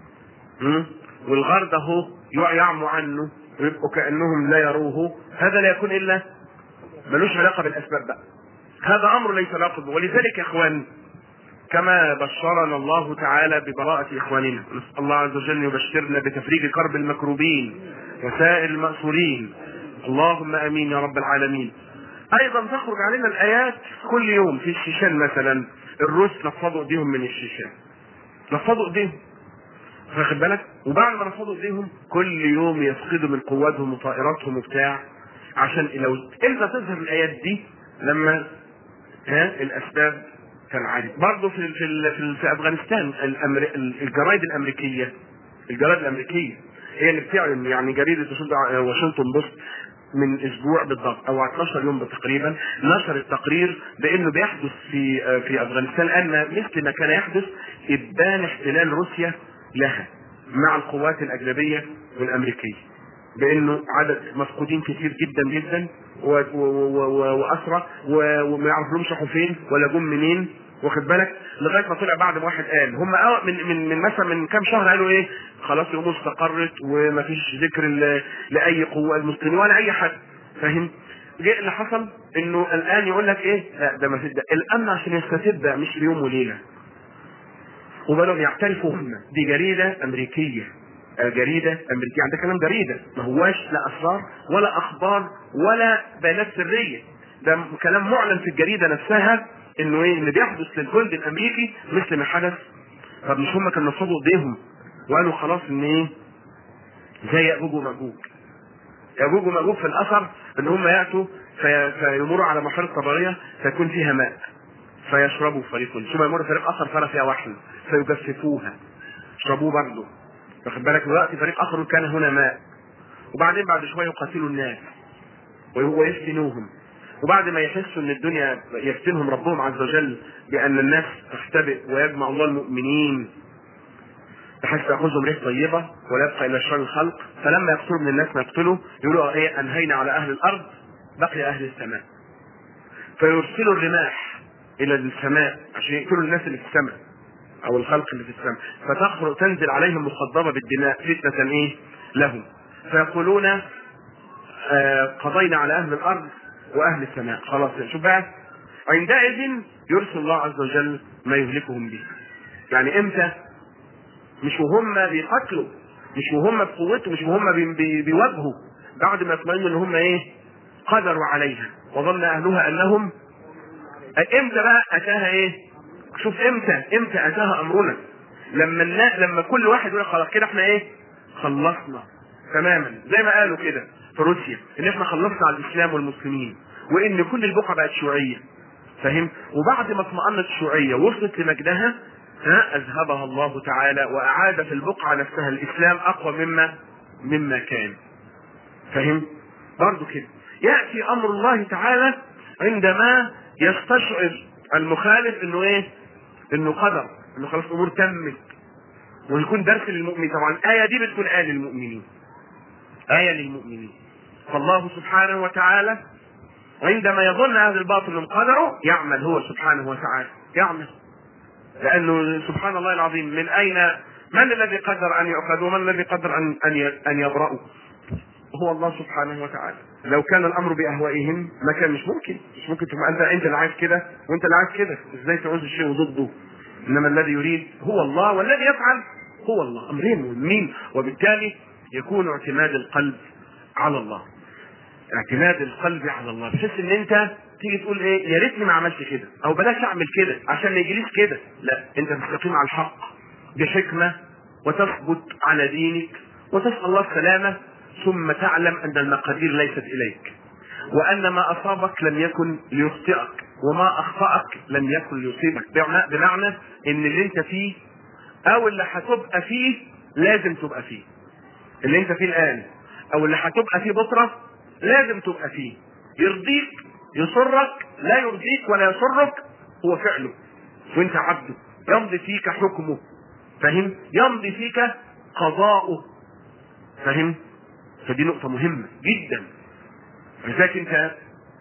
مم؟ والغار ده هو يع- يعموا عنه ويبقوا كانهم لا يروه هذا لا يكون الا ملوش علاقه بالاسباب بقى هذا امر ليس له به ولذلك يا اخوان كما بشرنا الله تعالى ببراءة إخواننا نسأل الله عز وجل أن يبشرنا بتفريج كرب المكروبين وسائر المأسورين اللهم آمين يا رب العالمين أيضا تخرج علينا الآيات كل يوم في الشيشان مثلا الروس نفضوا إيديهم من الشيشان نفضوا إيديهم واخد بالك وبعد ما رفضوا ايديهم كل يوم يفقدوا من قواتهم وطائراتهم وبتاع عشان لو امتى تظهر الايات دي لما ها الاسباب تنعدم برضه في في في, في افغانستان الأمر... الجرايد الامريكيه الجرايد الامريكيه هي اللي بتعلن يعني جريده واشنطن بوست من اسبوع بالضبط او 12 يوم تقريبا نشرت تقرير بانه بيحدث في في افغانستان ان مثل ما كان يحدث ابان احتلال روسيا لها مع القوات الاجنبيه والامريكيه بانه عدد مفقودين كتير جدا جدا و- و- و- و- واسرى و- وما يعرفلهمش راحوا فين ولا جم منين واخد بالك لغايه ما طلع بعد ما واحد قال هم أو- من من من مثلا من كام شهر قالوا ايه خلاص الامور استقرت ومفيش ذكر ل- لاي قوه المسلمين ولا اي حد فاهم جه اللي حصل انه الان يقول لك ايه لا ده ما في ده الامن عشان يستتب ده مش بيوم وليله وبدأوا يعترفوا هم دي جريدة أمريكية آه، جريدة أمريكية يعني ده كلام جريدة ما هواش لا أسرار ولا أخبار ولا بيانات سرية ده كلام معلن في الجريدة نفسها إنه إيه إن بيحدث للجند الأمريكي مثل ما حدث طب مش هم كانوا نصبوا إيديهم وقالوا خلاص إن إيه زي يأجوج ومأجوج يأجوج ومأجوج في الأثر إن هم يأتوا في- فيمروا على محيط طبرية فيكون فيها ماء فيشربوا فريق ثم يمر فريق اخر فلا فيها وحل فيجففوها يشربوه برضه واخد بالك دلوقتي فريق اخر كان هنا ماء وبعدين بعد شويه يقاتلوا الناس وي- ويفتنوهم وبعد ما يحسوا ان الدنيا يفتنهم ربهم عز وجل بان الناس تختبئ ويجمع الله المؤمنين بحيث تاخذهم ريح طيبه ولا يبقى الا شر الخلق فلما يقتلوا من الناس ما يقتلوا يقولوا ايه انهينا على اهل الارض بقي اهل السماء فيرسلوا الرماح الى السماء عشان يقتلوا الناس اللي في السماء او الخلق اللي في السماء فتخرج تنزل عليهم مخضبه بالدماء فتنه ايه لهم فيقولون آه قضينا على اهل الارض واهل السماء خلاص شوف بقى عندئذ يرسل الله عز وجل ما يهلكهم به يعني امتى مش وهم بيقتلوا مش وهم بقوته مش وهم بي- بي- بيواجهوا بعد ما يطمئنوا ان هم ايه قدروا عليها وظن اهلها انهم امتى بقى اتاها ايه شوف امتى امتى اتاها امرنا لما النا... لما كل واحد يقول خلاص كده احنا ايه خلصنا تماما زي ما قالوا كده في روسيا ان احنا خلصنا على الاسلام والمسلمين وان كل البقعه بقت شيوعيه فاهم وبعد ما اطمأنت الشيوعيه وصلت لمجدها ها اذهبها الله تعالى واعاد في البقعه نفسها الاسلام اقوى مما مما كان فاهم برضو كده ياتي امر الله تعالى عندما يستشعر المخالف انه ايه انه قدر انه خلاص الامور تمت ويكون درس للمؤمن طبعا الايه دي بتكون ايه للمؤمنين ايه للمؤمنين فالله سبحانه وتعالى عندما يظن اهل الباطل انهم قدروا يعمل هو سبحانه وتعالى يعمل لانه سبحان الله العظيم من اين من الذي قدر ان يؤخذوا ومن الذي قدر ان ان ان يبرأوا هو الله سبحانه وتعالى لو كان الامر باهوائهم ما كان مش ممكن مش ممكن تبقى انت انت اللي عايز كده وانت اللي عايز كده ازاي تعوز الشيء ضده انما الذي يريد هو الله والذي يفعل هو الله امرين مهمين وبالتالي يكون اعتماد القلب على الله اعتماد القلب على الله بحيث ان انت تيجي تقول ايه يا ريتني ما عملت كده او بلاش اعمل كده عشان ما يجيليش كده لا انت تستقيم على الحق بحكمه وتثبت على دينك وتسال الله السلامه ثم تعلم ان المقادير ليست اليك وان ما اصابك لم يكن ليخطئك وما اخطاك لم يكن ليصيبك بمعنى بمعنى ان اللي انت فيه او اللي هتبقى فيه لازم تبقى فيه اللي انت فيه الان او اللي هتبقى فيه بكره لازم تبقى فيه يرضيك يسرك لا يرضيك ولا يسرك هو فعله وانت عبده يمضي فيك حكمه فاهم يمضي فيك قضاؤه فاهم فدي نقطة مهمة جدا لذلك انت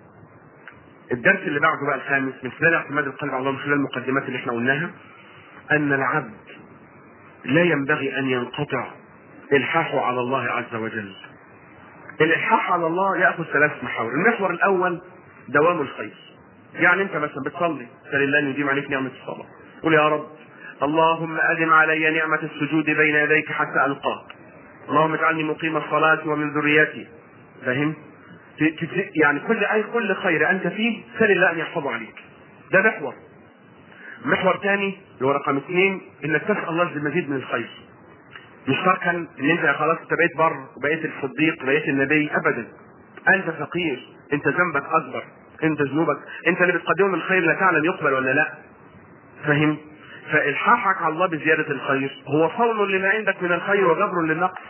الدرس اللي بعده بقى الخامس من خلال اعتماد القلب على الله من خلال المقدمات اللي احنا قلناها ان العبد لا ينبغي ان ينقطع الحاحه على الله عز وجل الالحاح على الله ياخذ ثلاث محاور المحور الاول دوام الخير يعني انت مثلا بتصلي سال الله ان يديم عليك نعمه الصلاه قول يا رب اللهم ادم علي نعمه السجود بين يديك حتى القاك اللهم اجعلني مقيم الصلاه ومن ذريتي فاهم يعني كل اي كل خير انت فيه سال الله ان يحفظه عليك ده محور محور ثاني اللي هو رقم اثنين انك تسال الله المزيد من الخير مش تركا ان انت خلاص انت بقيت بر وبقيت الصديق بقيت النبي ابدا انت فقير انت ذنبك اكبر انت ذنوبك انت اللي بتقدمه من الخير لا تعلم يقبل ولا لا فاهم فالحاحك على الله بزياده الخير هو صون لما عندك من الخير وجبر للنقص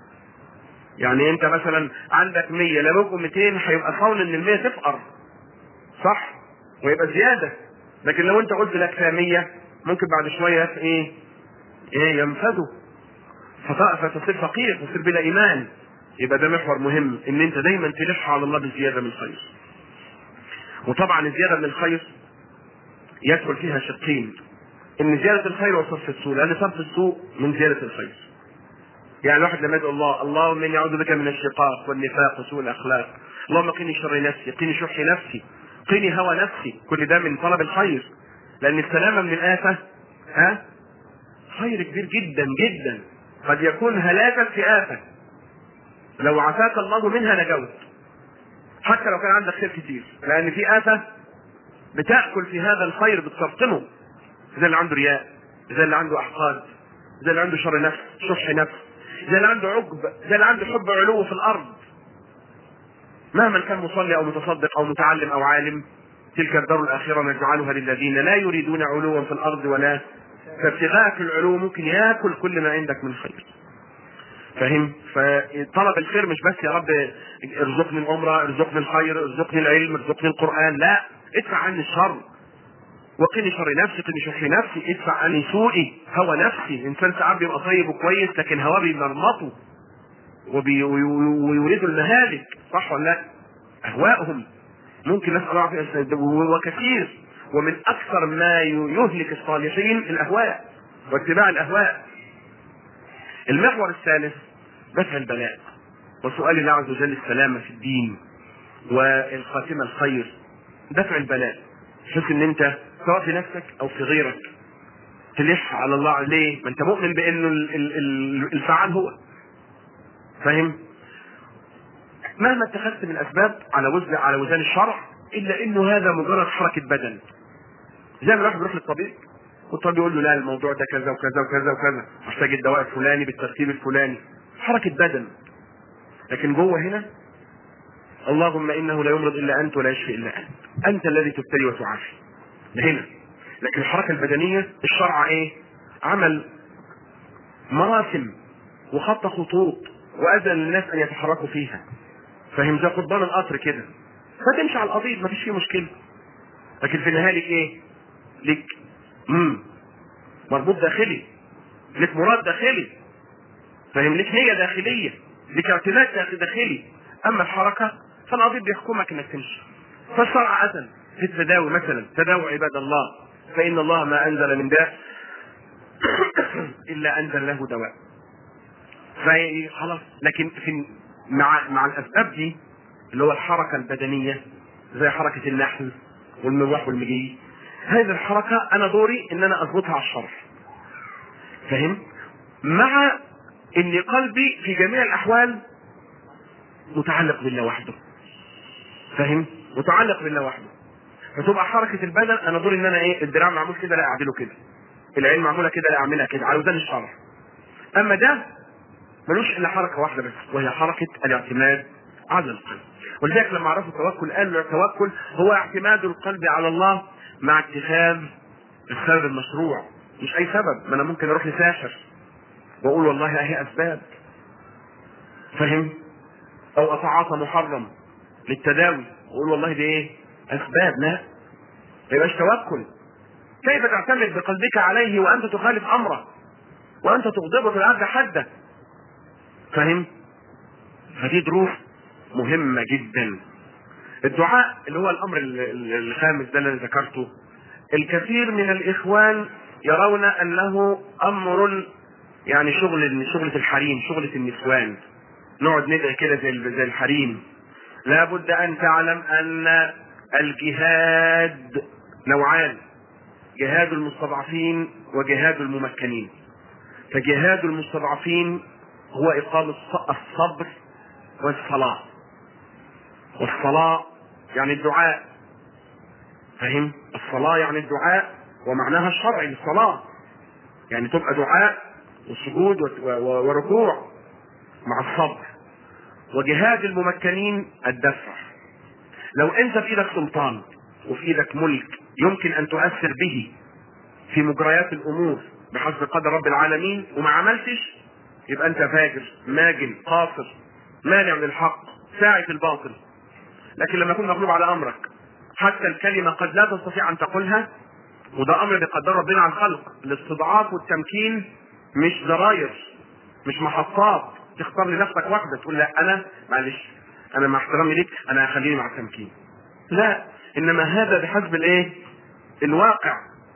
يعني انت مثلا عندك 100 لو بقوا 200 هيبقى صون ان ال 100 تفقر صح ويبقى زياده لكن لو انت قلت لك 100 ممكن بعد شويه ايه ايه ينفذوا فتصير فقير تصير بلا ايمان يبقى ده محور مهم ان انت دايما تلح على الله بالزياده من الخير وطبعا الزياده من الخير يدخل فيها شقين ان زياده الخير وصرف السوء لان صرف السوء من زياده الخير يعني الواحد لما يدعو الله اللهم اني اعوذ بك من الشقاق والنفاق وسوء الاخلاق اللهم قني شر نفسي قني شح نفسي قني هوى نفسي كل ده من طلب الخير لان السلامه من الافه ها خير كبير جدا جدا قد يكون هلاكا في آفة لو عافاك الله منها نجوت حتى لو كان عندك خير كتير لأن في آفة بتأكل في هذا الخير بتسرطنه زي اللي عنده رياء زي اللي عنده أحقاد زي اللي عنده شر نفس شح نفس زي اللي عنده عجب زي اللي عنده حب علو في الأرض مهما كان مصلي أو متصدق أو متعلم أو عالم تلك الدار الآخرة نجعلها للذين لا يريدون علوا في الأرض ولا فابتغاء في العلو ممكن ياكل كل ما عندك من خير فاهم فطلب الخير مش بس يا رب ارزقني العمره ارزقني الخير ارزقني العلم ارزقني القران لا ادفع عني الشر وقني شر نفسي قني شح نفسي ادفع عني سوءي هوى نفسي الانسان ساعات بيبقى طيب وكويس لكن هواه بيمرمطه وبي ويريد المهالك صح ولا لا؟ اهواءهم ممكن نسال الله العافيه وكثير ومن اكثر ما يهلك الصالحين الاهواء واتباع الاهواء المحور الثالث دفع البلاء وسؤال الله عز وجل السلامة في الدين والخاتمة الخير دفع البلاء بحيث ان انت سواء في نفسك او في غيرك تلح على الله عليه ما انت مؤمن بانه الفعال هو فاهم مهما اتخذت من اسباب على وزن على وزن الشرع الا انه هذا مجرد حركه بدن زي ما الواحد بيروح للطبيب والطبيب يقول له لا الموضوع ده كذا وكذا وكذا وكذا محتاج الدواء الفلاني بالترتيب الفلاني حركه بدن لكن جوه هنا اللهم انه لا يمرض الا انت ولا يشفي الا انت انت الذي تبتلي وتعافي هنا لكن الحركه البدنيه الشرع ايه عمل مراسم وخط خطوط واذن للناس ان يتحركوا فيها فاهم زي قضبان القطر كده فتمشي على القضيب مفيش فيه مشكله لكن في النهايه لك ايه؟ لك امم مربوط داخلي لك مراد داخلي فاهم لك نيه داخليه لك اعتماد داخلي اما الحركه فالقضيب بيحكمك انك تمشي فالشرع اذن في التداوي مثلا تداووا عباد الله فان الله ما انزل من داء الا انزل له دواء فخلاص لكن في مع مع الاسباب دي اللي هو الحركه البدنيه زي حركه النحل والمروح والمجي هذه الحركه انا دوري ان انا اضبطها على الشرع فاهم مع ان قلبي في جميع الاحوال متعلق بالله وحده فاهم متعلق بالله وحده فتبقى حركه البدن انا دور ان انا ايه الدراع معمول كده لا اعدله كده العين معموله كده لا اعملها كده على وزن الشرع اما ده ملوش الا حركه واحده بس وهي حركه الاعتماد على القلب ولذلك لما عرفوا التوكل قالوا التوكل هو اعتماد القلب على الله مع اتخاذ السبب المشروع مش اي سبب ما انا ممكن اروح لساحر واقول والله اهي اسباب فاهم او اتعاطى محرم للتداوي واقول والله دي ايه اسباب لا ما يبقاش توكل كيف تعتمد بقلبك عليه وانت تخالف امره وانت تغضبه في الارض حده فاهم فدي دروس مهمه جدا الدعاء اللي هو الامر ال- ال- الخامس ده اللي أنا ذكرته الكثير من الاخوان يرون انه امر يعني شغل شغلة الحريم شغلة النسوان نقعد ندعي كده زي زي الحريم لابد ان تعلم ان الجهاد نوعان جهاد المستضعفين وجهاد الممكنين فجهاد المستضعفين هو إقام الص- الصبر والصلاة والصلاة يعني الدعاء فهم الصلاة يعني الدعاء ومعناها الشرعي للصلاة يعني تبقى دعاء وسجود و- و- وركوع مع الصبر وجهاد الممكنين الدفع لو انت في ايدك سلطان وفي ايدك ملك يمكن ان تؤثر به في مجريات الامور بحسب قدر رب العالمين وما عملتش يبقى انت فاجر ماجن قاصر مانع من الحق ساعي في الباطل لكن لما يكون مغلوب على امرك حتى الكلمه قد لا تستطيع ان تقولها وده امر بيقدره ربنا على الخلق الاستضعاف والتمكين مش زراير مش محطات تختار لنفسك واحده تقول لا انا معلش انا مع احترامي ليك انا هخليني مع التمكين لا انما هذا بحسب الايه الواقع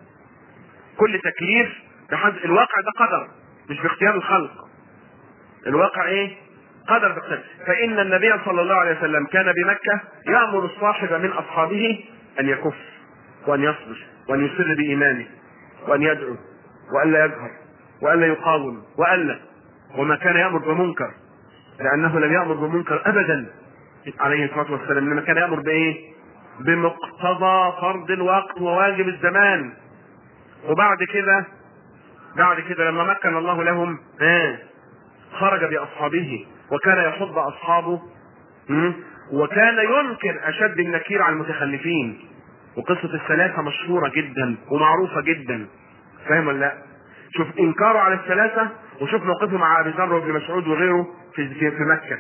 كل تكليف بحسب الواقع ده قدر مش باختيار الخلق الواقع ايه قدر باختيار فان النبي صلى الله عليه وسلم كان بمكه يامر الصاحب من اصحابه ان يكف وان يصبر وان يسر بايمانه وان يدعو والا يجهر والا يقاوم والا وما كان يامر بمنكر لانه لم يامر بمنكر ابدا عليه الصلاه والسلام انما كان يامر بايه بمقتضى فرض الوقت وواجب الزمان وبعد كده بعد كده لما مكن الله لهم آه خرج باصحابه وكان يحض اصحابه مم، وكان ينكر اشد النكير على المتخلفين وقصه الثلاثه مشهوره جدا ومعروفه جدا فاهم ولا لا؟ شوف انكاره على الثلاثه وشوف موقفه مع ابي ذر وابن مسعود وغيره في في في مكه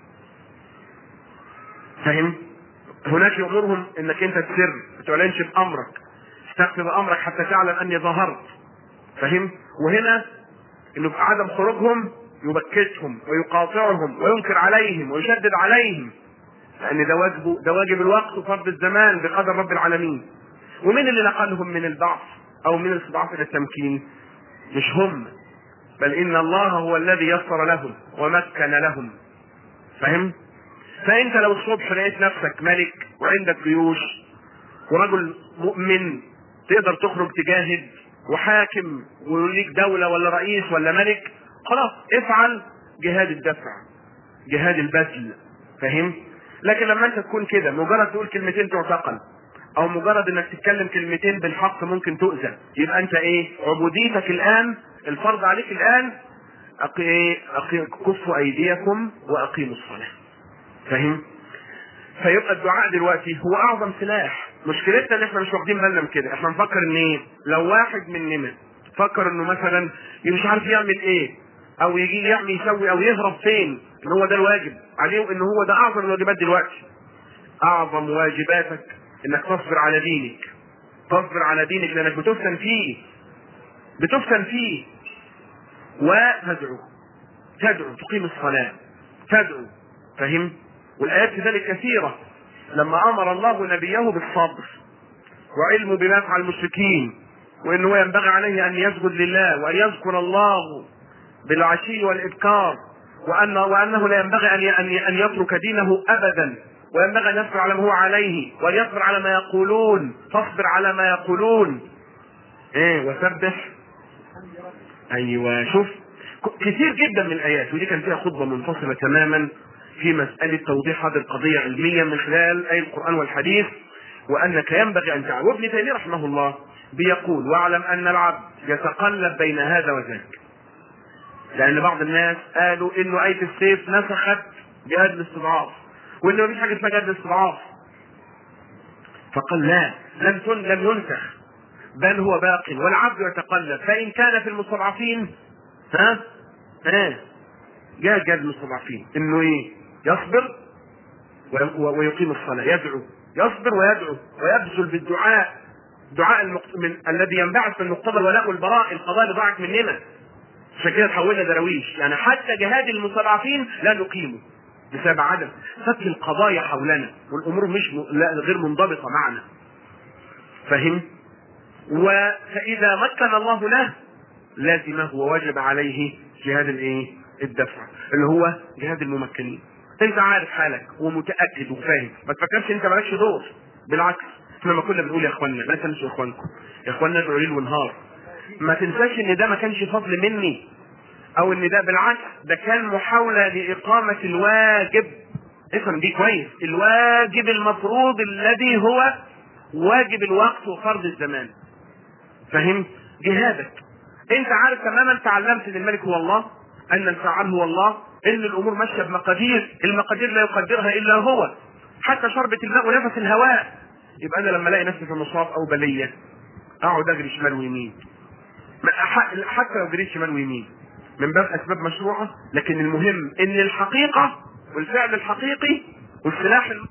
فاهم؟ هناك يامرهم انك انت تسر ما تعلنش بامرك استخفي بامرك حتى تعلم اني ظهرت فاهم؟ وهنا انه بعدم خروجهم يبكتهم ويقاطعهم وينكر عليهم ويشدد عليهم لان ده واجبه ده واجب الوقت وفرض الزمان بقدر رب العالمين ومين اللي نقلهم من الضعف او من الاستضعاف الى التمكين مش هم بل ان الله هو الذي يسر لهم ومكن لهم فاهم فانت لو الصبح لقيت نفسك ملك وعندك جيوش ورجل مؤمن تقدر تخرج تجاهد وحاكم وليك دولة ولا رئيس ولا ملك خلاص افعل جهاد الدفع جهاد البذل فاهم لكن لما انت تكون كده مجرد تقول كلمتين تعتقل او مجرد انك تتكلم كلمتين بالحق ممكن تؤذى يبقى انت ايه عبوديتك الان الفرض عليك الان أقي... أقي... كفوا ايديكم واقيموا الصلاه فاهم فيبقى الدعاء دلوقتي هو اعظم سلاح مشكلتنا ان احنا مش واخدين بالنا من كده احنا نفكر ان ايه لو واحد مننا فكر انه مثلا مش عارف يعمل ايه او يجي يعمل يسوي او يهرب فين ان هو ده الواجب عليه ان هو ده اعظم الواجبات دلوقتي اعظم واجباتك انك تصبر على دينك تصبر على دينك لانك بتفتن فيه بتفتن فيه وتدعو تدعو تقيم الصلاة تدعو فهم والآيات في ذلك كثيرة لما أمر الله نبيه بالصبر وعلمه بما يفعل المشركين وأنه ينبغي عليه أن يسجد لله وأن يذكر الله بالعشي والإبكار وأن وأنه لا ينبغي أن أن أن يترك دينه أبدا وينبغي أن يصبر على ما هو عليه وأن يصبر على ما يقولون فاصبر على ما يقولون إيه وسبح أيوه شوف كثير جدا من الآيات ودي كان فيها خطبة منفصلة تماما في مسألة توضيح هذه القضية علميا من خلال أي القرآن والحديث وأنك ينبغي أن تعلم وابن تيمية رحمه الله بيقول واعلم أن العبد يتقلب بين هذا وذاك لأن بعض الناس قالوا إنه آية السيف نسخت جهاد الاستضعاف وإنه مفيش حاجة اسمها جهاد الاستضعاف فقال لا لم تن لم ينسخ بل هو باق والعبد يتقلب فإن كان في المستضعفين ها ها جاء جهاد المستضعفين إنه إيه يصبر ويقيم الصلاة يدعو يصبر ويدعو ويبذل بالدعاء دعاء المقت... من الذي ينبعث من مقتضى الولاء والبراء القضاء اللي ضاعت مننا عشان كده تحولنا دراويش يعني حتى جهاد المستضعفين لا نقيمه بسبب عدم فك القضايا حولنا والامور مش م... لا غير منضبطه معنا فهم وفاذا مكن الله له لازمه ووجب عليه جهاد الايه الدفع اللي هو جهاد الممكنين انت عارف حالك ومتاكد وفاهم ما تفكرش انت مالكش دور بالعكس احنا لما كنا بنقول يا اخوانا لا تنسوا اخوانكم يا اخوانا ادعوا ليل ونهار ما تنساش ان ده ما كانش فضل مني او ان ده بالعكس ده كان محاوله لاقامه الواجب افهم دي كويس الواجب المفروض الذي هو واجب الوقت وفرض الزمان فهم جهادك انت عارف تماما تعلمت ان الملك هو الله ان الفعال هو الله ان الامور ماشيه بمقادير المقادير لا يقدرها الا هو حتى شربة الماء ونفس الهواء يبقى انا لما الاقي نفسي في مصاب او بليه اقعد اجري شمال ويمين حتى لو جريت شمال ويمين من باب اسباب مشروعه لكن المهم ان الحقيقه والفعل الحقيقي والسلاح الم...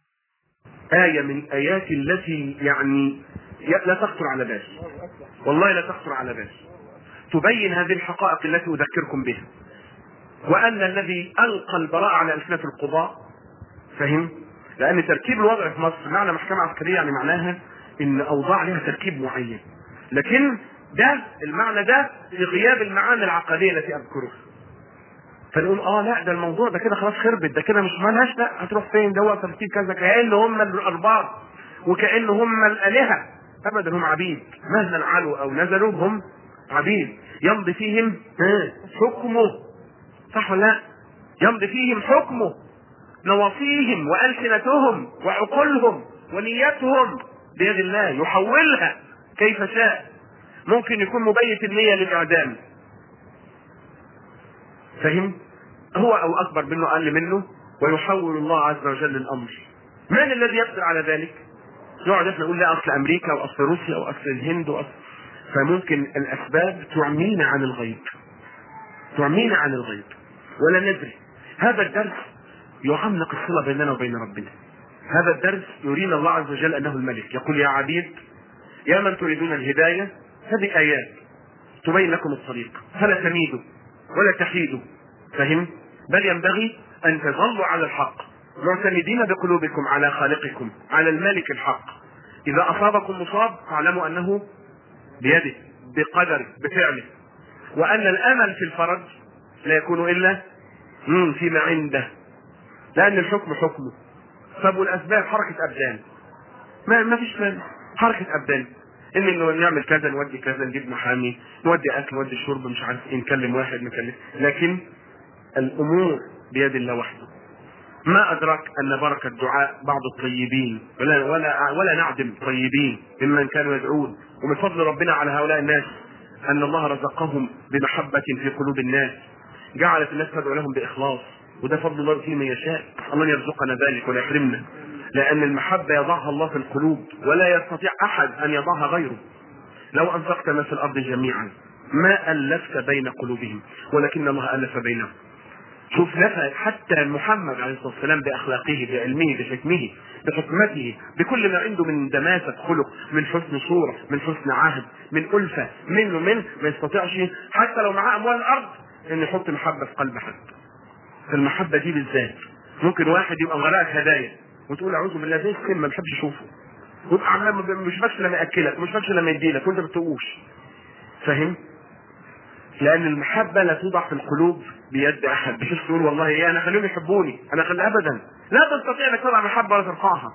آية من آيات التي يعني لا تخطر على بال والله لا تخطر على بال تبين هذه الحقائق التي أذكركم بها وأن الذي ألقى البراءة على ألسنة القضاء فهم؟ لأن تركيب الوضع في مصر معنى محكمة عسكرية يعني معناها إن أوضاع لها تركيب معين لكن ده المعنى ده في غياب المعاني العقديه التي اذكرها فنقول اه لا ده الموضوع ده كده خلاص خربت ده كده مش مالهاش لا هتروح فين ده هو ترتيب كذا كأن هم الارباب وكأن هم الالهه ابدا هم عبيد مهما علوا او نزلوا هم عبيد يمضي فيهم حكمه صح ولا لا؟ يمضي فيهم حكمه نواصيهم والسنتهم وعقولهم ونيتهم بيد الله يحولها كيف شاء ممكن يكون مبيت النية للإعدام فهم؟ هو أو أكبر منه أقل منه ويحول الله عز وجل الأمر من الذي يقدر على ذلك؟ نقعد احنا نقول لا أصل أمريكا وأصل روسيا وأصل الهند وأصل فممكن الأسباب تعمينا عن الغيب تعمينا عن الغيب ولا ندري هذا الدرس يعمق الصلة بيننا وبين ربنا هذا الدرس يرينا الله عز وجل أنه الملك يقول يا عبيد يا من تريدون الهداية هذه آيات تبين لكم الطريق فلا تميدوا ولا تحيدوا فهم بل ينبغي أن تظلوا على الحق معتمدين بقلوبكم على خالقكم على الملك الحق إذا أصابكم مصاب فاعلموا أنه بيده بقدره بفعله وأن الأمل في الفرج لا يكون إلا فيما عنده لأن الحكم حكمه طب والأسباب حركة أبدان ما ما فيش مانع حركة أبدان ان انه نعمل كذا نودي كذا نجيب محامي نودي اكل نودي شرب مش عارف ايه نكلم واحد نكلم لكن الامور بيد الله وحده ما ادراك ان بركه دعاء بعض الطيبين ولا ولا ولا نعدم طيبين ممن كانوا يدعون ومن فضل ربنا على هؤلاء الناس ان الله رزقهم بمحبه في قلوب الناس جعلت الناس تدعو لهم باخلاص وده فضل الله فيه من يشاء الله يرزقنا ذلك ولا يحرمنا لأن المحبة يضعها الله في القلوب ولا يستطيع أحد أن يضعها غيره لو أنفقت ما في الأرض جميعا ما ألفت بين قلوبهم ولكن الله ألف بينهم شوف لفى حتى محمد عليه الصلاة والسلام بأخلاقه بعلمه بحكمه بحكمته بكل ما عنده من دماسة خلق من حسن صورة من حسن عهد من ألفة منه من ما يستطيعش حتى لو معاه أموال الأرض أن يحط محبة في قلب حد فالمحبة دي بالذات ممكن واحد يبقى غرقك هدايا وتقول اعوذ بالله زي السم ما بحبش اشوفه ويبقى عمال مش بس لما ياكلك مش بس لما يديلك وانت ما بتقوش فاهم؟ لان المحبه لا توضع في القلوب بيد احد مش تقول والله ايه انا خليهم يحبوني انا خلي ابدا لا تستطيع انك تضع محبه ولا ترفعها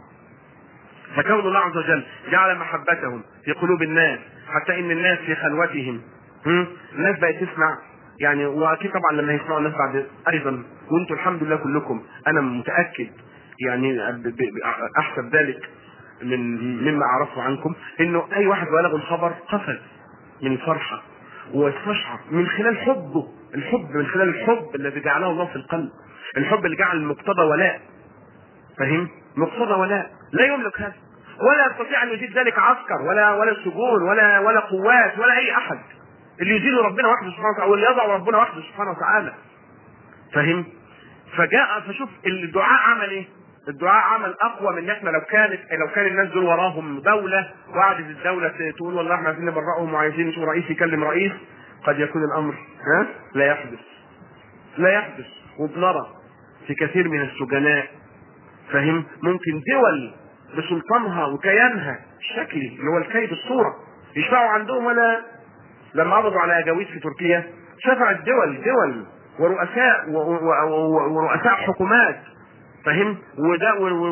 فكون الله عز وجل جعل محبتهم في قلوب الناس حتى ان الناس في خلوتهم هم؟ الناس بقت تسمع يعني واكيد طبعا لما يسمعوا الناس بعد ايضا وانتم الحمد لله كلكم انا متاكد يعني ب- ب- ب- احسب ذلك من مما اعرفه عنكم انه اي واحد بلغه الخبر قفز من الفرحه واستشعر من خلال حبه الحب من خلال الحب الذي جعله الله في القلب الحب اللي جعل المقتضى ولاء فاهم مقتضى ولاء لا يملك هذا ولا يستطيع ان يزيد ذلك عسكر ولا ولا سجون ولا ولا قوات ولا اي احد اللي يزيده ربنا وحده سبحانه وتعالى واللي يضع ربنا وحده سبحانه وتعالى فاهم فجاء فشوف الدعاء عمل ايه الدعاء عمل اقوى من احنا لو كانت لو كان الناس دول وراهم دوله وقعدت الدوله تقول والله احنا عايزين نبرئهم وعايزين نشوف رئيس يكلم رئيس قد يكون الامر ها لا يحدث لا يحدث وبنرى في كثير من السجناء فاهم ممكن دول بسلطانها وكيانها الشكلي اللي هو الكيد الصوره يشفعوا عندهم ولا لما قبضوا على اجاويد في تركيا شفعت دول دول ورؤساء و- و- و- ورؤساء حكومات فاهم وده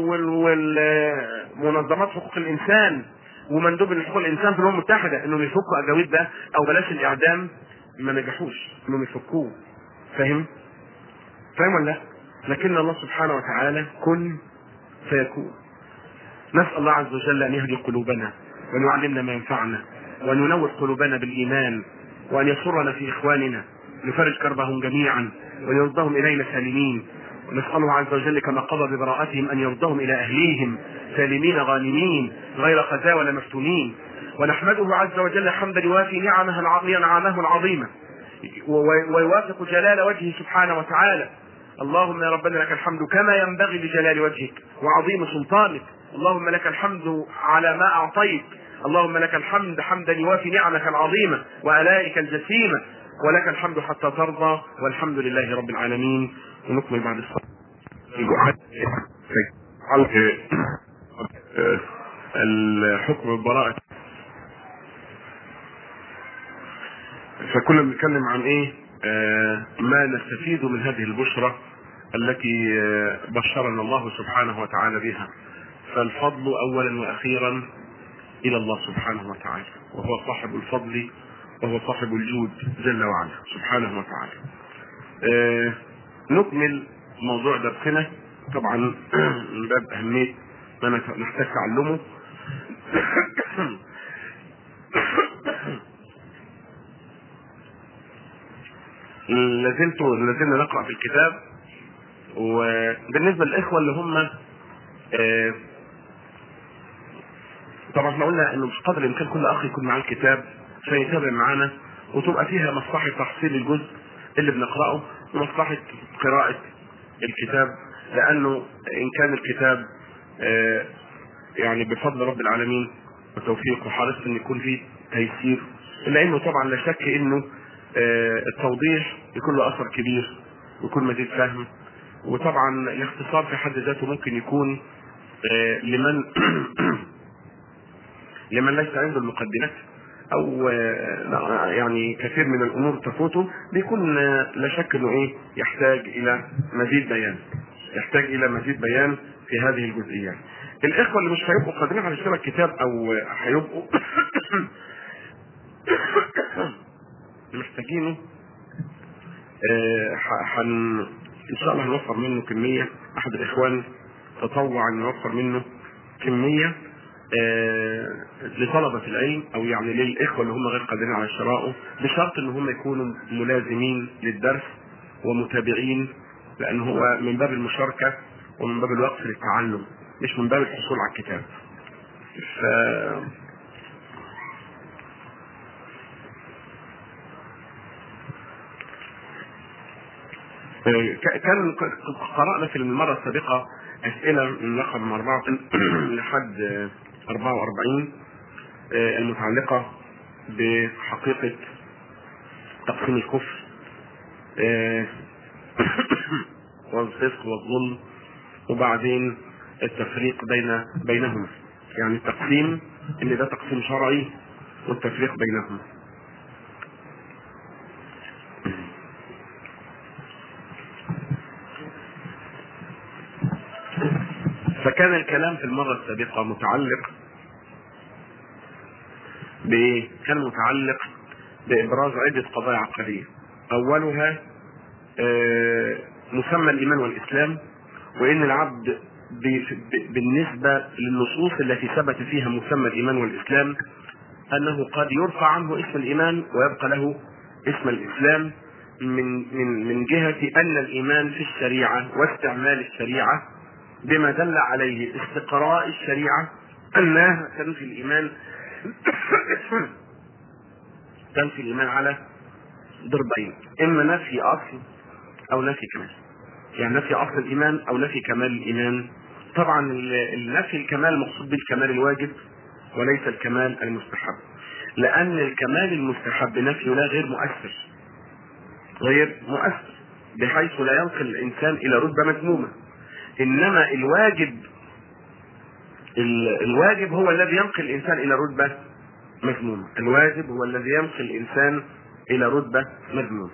ومنظمات حقوق الانسان ومندوب حقوق الانسان في الامم المتحده انهم يفكوا اجاويد ده او بلاش الاعدام ما نجحوش انهم يفكوه فاهم فاهم ولا لا؟ لكن الله سبحانه وتعالى كن فيكون نسأل الله عز وجل أن يهدي قلوبنا وأن يعلمنا ما ينفعنا وأن ينور قلوبنا بالإيمان وأن يسرنا في إخواننا نفرج كربهم جميعا وأن يردهم إلينا سالمين ونسأله عز وجل كما قضى ببراءتهم أن يردهم إلى أهليهم سالمين غانمين غير خزاة ولا مفتونين ونحمده عز وجل حمدا يوافي نعمه الع- نعمه العظيمة و- ويوافق جلال وجهه سبحانه وتعالى اللهم يا ربنا لك الحمد كما ينبغي لجلال وجهك وعظيم سلطانك اللهم لك الحمد على ما اعطيت اللهم لك الحمد حمدا يوافي نعمك العظيمه والائك الجسيمه ولك الحمد حتى ترضى والحمد لله رب العالمين ونكمل بعد الصلاه الحكم بالبراءة فكنا بنتكلم عن ايه آه ما نستفيد من هذه البشرى التي آه بشرنا الله سبحانه وتعالى بها فالفضل اولا واخيرا الى الله سبحانه وتعالى وهو صاحب الفضل وهو صاحب الجود جل وعلا سبحانه وتعالى آه نكمل موضوع درسنا طبعا من باب اهميه ما نت- نحتاج تعلمه لازلت لازلنا نقرا في الكتاب وبالنسبه للاخوه اللي هم آه، طبعا احنا قلنا انه مش قدر الامكان كل اخ يكون معاه الكتاب عشان يتابع معانا وتبقى فيها مصلحه تحصيل الجزء اللي بنقراه ومصلحه قراءه الكتاب لانه ان كان الكتاب آه، يعني بفضل رب العالمين وتوفيقه حرص ان يكون فيه تيسير الا انه طبعا لا شك انه آه، التوضيح يكون له اثر كبير ويكون مزيد فهم وطبعا الاختصار في حد ذاته ممكن يكون آه، لمن لمن ليس عنده المقدمات او آه، لا، يعني كثير من الامور تفوته بيكون آه، لا شك انه ايه يحتاج الى مزيد بيان يحتاج الى مزيد بيان في هذه الجزئيات الاخوه اللي مش هيبقوا قادرين على اشتراك الكتاب او آه، هيبقوا محتاجينه آه، ح- حن ان شاء الله هنوفر منه كميه احد الاخوان تطوع ان يوفر منه كميه آه، لطلبة العلم او يعني للاخوة اللي هم غير قادرين على شرائه بشرط ان هم يكونوا ملازمين للدرس ومتابعين لان هو من باب المشاركة ومن باب الوقت للتعلم مش من باب الحصول على الكتاب ف ك- كان ك- قرأنا في المرة السابقة أسئلة من رقم أربعة لحد آه، 44 آه، المتعلقة بحقيقة تقسيم الكفر آه، والفسق والظلم وبعدين التفريق بين بينهما يعني التقسيم ان ده تقسيم شرعي والتفريق بينهما فكان الكلام في المرة السابقة متعلق بإيه؟ كان متعلق بإبراز عدة قضايا عقدية اولها آه، مسمى الايمان والاسلام وان العبد ب- ب- بالنسبه للنصوص التي ثبت فيها مسمى الايمان والاسلام انه قد يرفع عنه اسم الايمان ويبقى له اسم الاسلام من من من جهه ان الايمان في الشريعه واستعمال الشريعه بما دل عليه استقراء الشريعه انها تنفي الايمان تنفي الايمان على ضربين اما نفي اصل او نفي كمال يعني نفي اصل الايمان او نفي كمال الايمان طبعا ال- النفي الكمال مقصود به الكمال الواجب وليس الكمال المستحب لان الكمال المستحب نفيه لا غير مؤثر غير مؤثر بحيث لا ينقل الانسان الى رتبه مذمومه انما الواجب ال- الواجب هو الذي ينقل الانسان الى رتبه مذمومه الواجب هو الذي ينقل الانسان الى رتبه مذمومه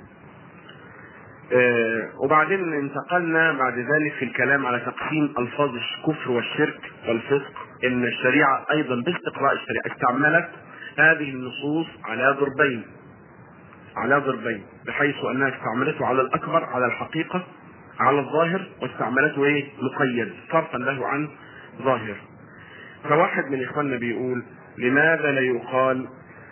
آه، وبعدين انتقلنا بعد ذلك في الكلام على تقسيم الفاظ الكفر والشرك والفسق ان الشريعه ايضا باستقراء الشريعه استعملت هذه النصوص على ضربين على ضربين بحيث انها استعملته على الاكبر على الحقيقه على الظاهر واستعملته ايه مقيد صرفا له عن ظاهر فواحد من اخواننا بيقول لماذا لا يقال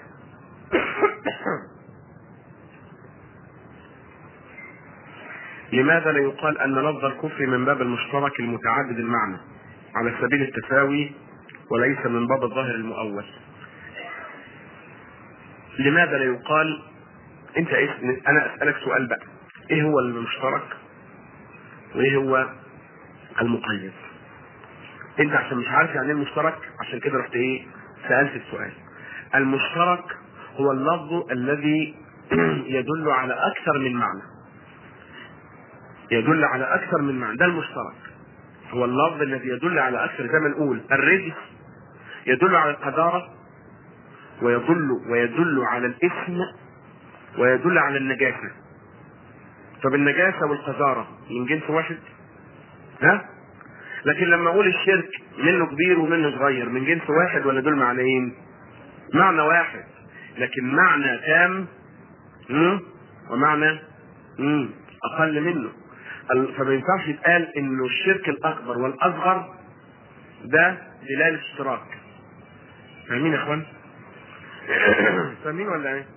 لماذا لا يقال ان لفظ الكفر من باب المشترك المتعدد المعنى على سبيل التساوي وليس من باب الظاهر المؤول لماذا لا يقال انت إيه انا اسالك سؤال بقى ايه هو المشترك وايه هو المقيد انت عشان مش عارف يعني ايه المشترك عشان كده رحت ايه سالت السؤال المشترك هو اللفظ الذي يدل على اكثر من معنى يدل على اكثر من معنى ده المشترك هو اللفظ الذي يدل على اكثر زي ما نقول الرجس يدل على القذاره ويدل ويدل على الاثم ويدل على النجاسه طب النجاسه والقذاره من جنس واحد ها لكن لما اقول الشرك منه كبير ومنه صغير من جنس واحد ولا دول معنيين معنى واحد لكن معنى تام مم؟ ومعنى مم؟ اقل منه ال- فما ينفعش يتقال انه الشرك الاكبر والاصغر ده دلاله اشتراك فاهمين يا اخوان فاهمين ولا ايه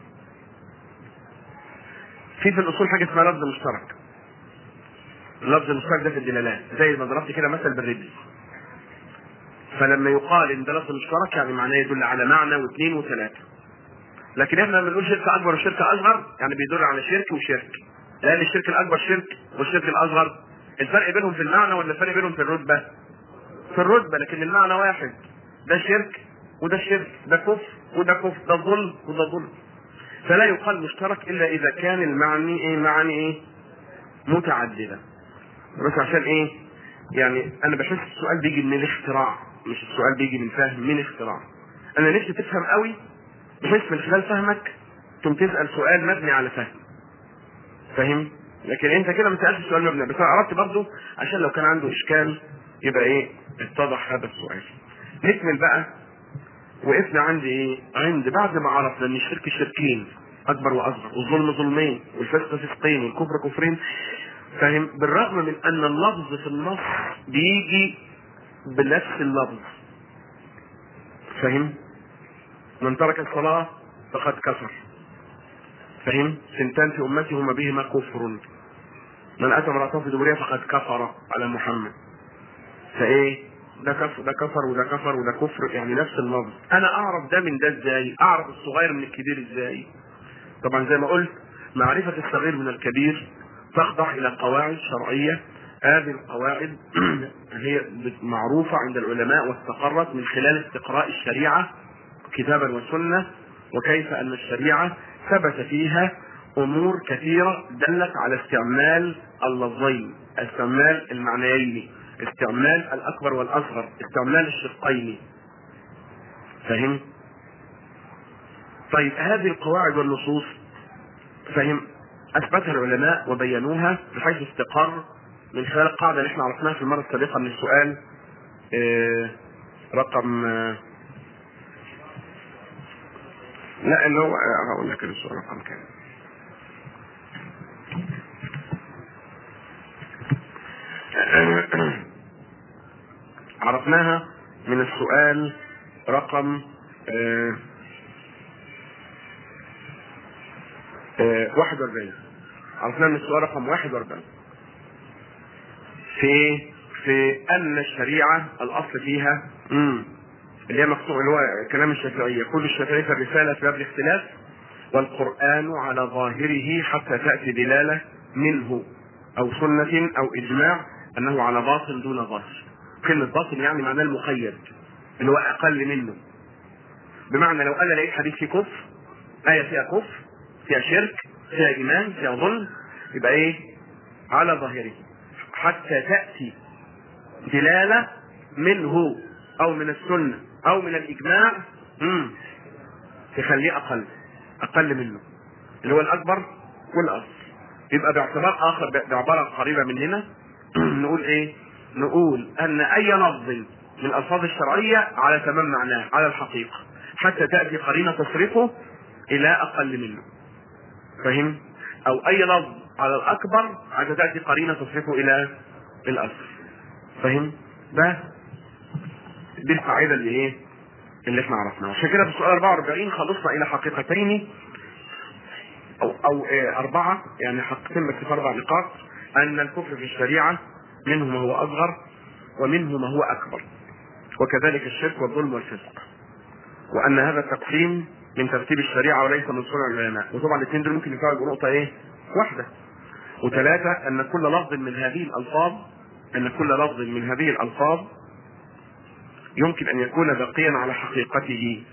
في في الاصول حاجه اسمها لفظ مشترك اللفظ المشترك ده في الدلالات زي ما ضربت كده مثل بالرجل فلما يقال ان ده لفظ مشترك يعني معناه يدل على معنى واثنين وثلاثه لكن احنا لما بنقول شرك اكبر وشرك اصغر يعني بيدل على شرك وشرك لان الشرك الاكبر شرك والشرك الاصغر الفرق بينهم في المعنى ولا الفرق بينهم في الرتبه؟ في الرتبه لكن المعنى واحد ده شرك وده شرك ده كفر وده كفر ده ظلم وده ظلم فلا يقال مشترك الا اذا كان المعني ايه معني ايه متعدده بس عشان ايه يعني انا بحس السؤال بيجي من الاختراع مش السؤال بيجي من فهم من اختراع انا نفسي تفهم قوي بحيث من خلال فهمك تقوم تسال سؤال مبني على فهم فاهم لكن انت كده ما سالتش سؤال مبني بس انا اردت برضه عشان لو كان عنده اشكال يبقى ايه اتضح هذا السؤال نكمل بقى وقفنا عند ايه عند بعد ما عرفنا ان الشرك شركين اكبر واصغر والظلم ظلمين والفسق فسقين والكفر كفرين فاهم بالرغم من ان اللفظ في النص بيجي بنفس اللفظ فاهم من ترك الصلاة فقد كفر فاهم سنتان في امتي هما بهما كفر من اتى امرأته في دبرها فقد كفر على محمد فايه ده كفر ده كفر وده كفر وده كفر يعني نفس اللفظ انا اعرف ده من ده ازاي اعرف الصغير من الكبير ازاي طبعا زي ما قلت معرفة الصغير من الكبير تخضع الى قواعد شرعية هذه القواعد هي معروفة عند العلماء واستقرت من خلال استقراء الشريعة كتابا وسنة وكيف ان الشريعة ثبت فيها امور كثيرة دلت على استعمال اللفظين استعمال المعنيين استعمال الاكبر والاصغر استعمال الشقين فهم طيب هذه القواعد والنصوص فهم اثبتها العلماء وبينوها بحيث استقر من خلال القاعده اللي احنا عرفناها في المره السابقه من السؤال آه، رقم آه، لا اللي هو آه، هقول لك السؤال رقم كام عرفناها من السؤال رقم آه آه 41 عرفناها من السؤال رقم 41 في في ان الشريعه الاصل فيها مم. اللي هي مقصود اللي هو كلام الشافعي يقول الشافعي في الرساله في باب الاختلاف والقران على ظاهره حتى تاتي دلاله منه او سنه او اجماع انه على باطل دون ظاهر كلمه باطل يعني معناه المقيد اللي هو اقل منه بمعنى لو انا لقيت حديث فيه كفر ايه فيها كفر فيها شرك فيها ايمان فيها ظلم يبقى ايه على ظاهره حتى تاتي دلاله منه او من السنه او من الاجماع مم. تخليه اقل اقل منه اللي هو الاكبر والاصل يبقى باعتبار اخر بعباره قريبه مننا نقول ايه نقول ان اي لفظ من الالفاظ الشرعيه على تمام معناه على الحقيقه حتى تاتي قرينه تصرفه الى اقل منه فهم او اي لفظ على الاكبر حتى تاتي قرينه تصرفه الى الاصل فهم ده دي القاعده اللي ايه اللي احنا عرفناها عشان كده في السؤال 44 خلصنا الى حقيقتين او او إيه اربعه يعني حقيقتين بس في اربع نقاط ان الكفر في الشريعه منه ما هو اصغر ومنه ما هو اكبر وكذلك الشرك والظلم والفسق وان هذا التقسيم من ترتيب الشريعه وليس من صنع العلماء وطبعا الاثنين دول ممكن يفعلوا نقطه ايه واحده وثلاثه ان كل لفظ من هذه الالفاظ ان كل لفظ من هذه الالفاظ يمكن ان يكون باقيا على حقيقته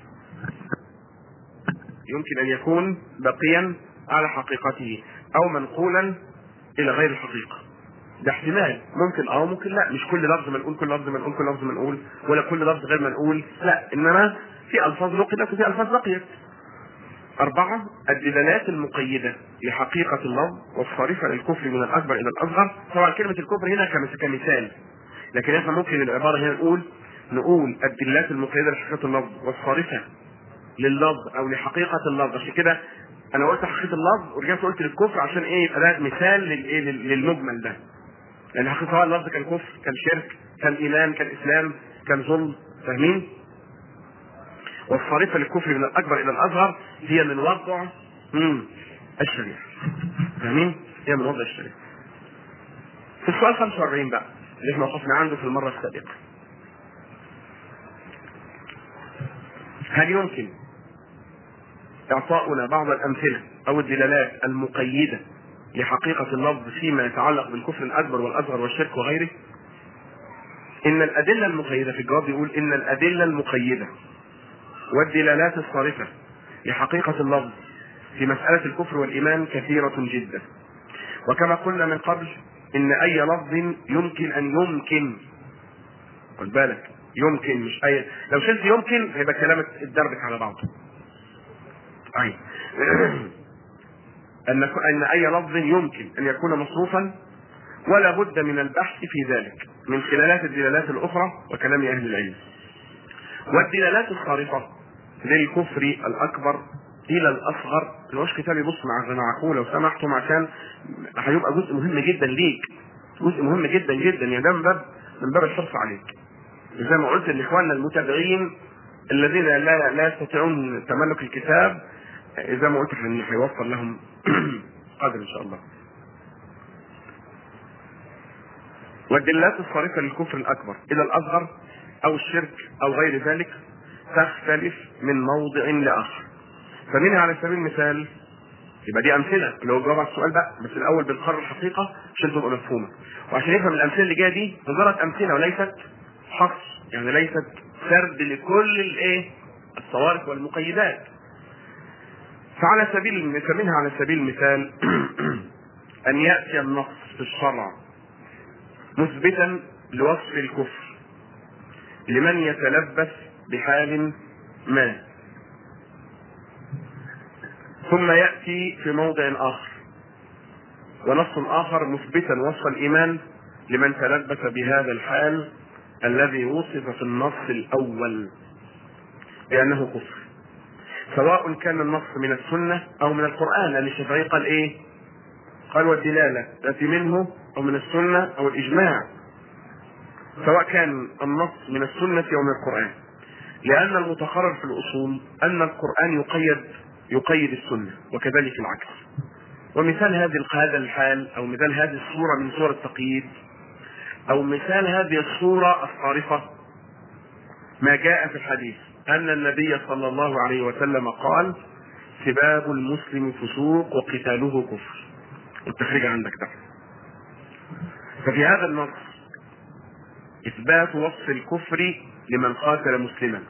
يمكن ان يكون باقيا على حقيقته او منقولا الى غير الحقيقه ده احتمال ممكن اه ممكن لا مش كل لفظ منقول كل لفظ منقول كل لفظ منقول ولا كل لفظ غير منقول لا انما في الفاظ نقلت وفي الفاظ بقيت أربعة الدلالات المقيدة لحقيقة اللفظ والصارفة للكفر من الأكبر إلى الأصغر طبعا كلمة الكفر هنا كمثال لكن احنا ممكن العبارة هنا نقول نقول الدلالات المقيدة لحقيقة اللفظ والصارفة لللفظ أو لحقيقة اللفظ عشان كده أنا قلت حقيقة اللفظ ورجعت قلت للكفر عشان إيه يبقى ده مثال للإيه للمجمل ده لأن حقيقة سواء اللفظ كان كفر كان شرك كان إيمان كان إسلام كان ظلم فاهمين؟ والصارفة للكفر من الأكبر إلى الأصغر هي من وضع مم. الشريعة فاهمين؟ هي من وضع الشريعة في السؤال 45 بقى اللي احنا وقفنا عنده في المرة السابقة هل يمكن إعطاؤنا بعض الأمثلة أو الدلالات المقيدة لحقيقة اللفظ فيما يتعلق بالكفر الأكبر والأصغر والشرك وغيره؟ إن الأدلة المقيدة في الجواب يقول إن الأدلة المقيدة والدلالات الصارفة لحقيقة اللفظ في مسألة الكفر والإيمان كثيرة جدا وكما قلنا من قبل إن أي لفظ يمكن أن يمكن خد بالك يمكن مش أي لو شلت يمكن هيبقى كلام اتدربك على بعضه أي أن أن أي لفظ يمكن أن يكون مصروفا ولا بد من البحث في ذلك من خلالات الدلالات الأخرى وكلام أهل العلم والدلالات الصارفة للكفر الأكبر إلى الأصغر الوش كتابي بص مع معكم لو سمحتم عشان هيبقى جزء مهم جدا ليك جزء مهم جدا جدا يعني ده من باب من باب الحرص عليك زي ما قلت لاخواننا المتابعين الذين لا لا يستطيعون تملك الكتاب زي ما قلت هيوفر لهم قدر ان شاء الله والدلالات الصارفة للكفر الأكبر إلى الأصغر أو الشرك أو غير ذلك تختلف من موضع لآخر فمنها على سبيل المثال يبقى دي أمثلة اللي هو جواب على السؤال بقى بس الأول بنقرر الحقيقة عشان تبقى مفهومة وعشان نفهم الأمثلة اللي جاية دي مجرد أمثلة وليست حصر يعني ليست سرد لكل الإيه الصوارف والمقيدات فعلى سبيل منها على سبيل المثال أن يأتي النص في الشرع مثبتا لوصف الكفر لمن يتلبس بحال ما ثم يأتي في موضع آخر ونص آخر مثبتا وصف الإيمان لمن تلبس بهذا الحال الذي وصف في النص الأول بأنه كفر سواء كان النص من السنة أو من القرآن لأن الشافعي قال إيه؟ قال والدلالة تأتي منه أو من السنة أو الإجماع سواء كان النص من السنة أو من القرآن لأن المتقرر في الأصول أن القرآن يقيد يقيد السنة وكذلك العكس ومثال هذه هذا الحال أو مثال هذه الصورة من صور التقييد أو مثال هذه الصورة الصارفة ما جاء في الحديث أن النبي صلى الله عليه وسلم قال سباب المسلم فسوق وقتاله كفر التخريج عندك ده ففي هذا النص إثبات وصف الكفر لمن قاتل مسلما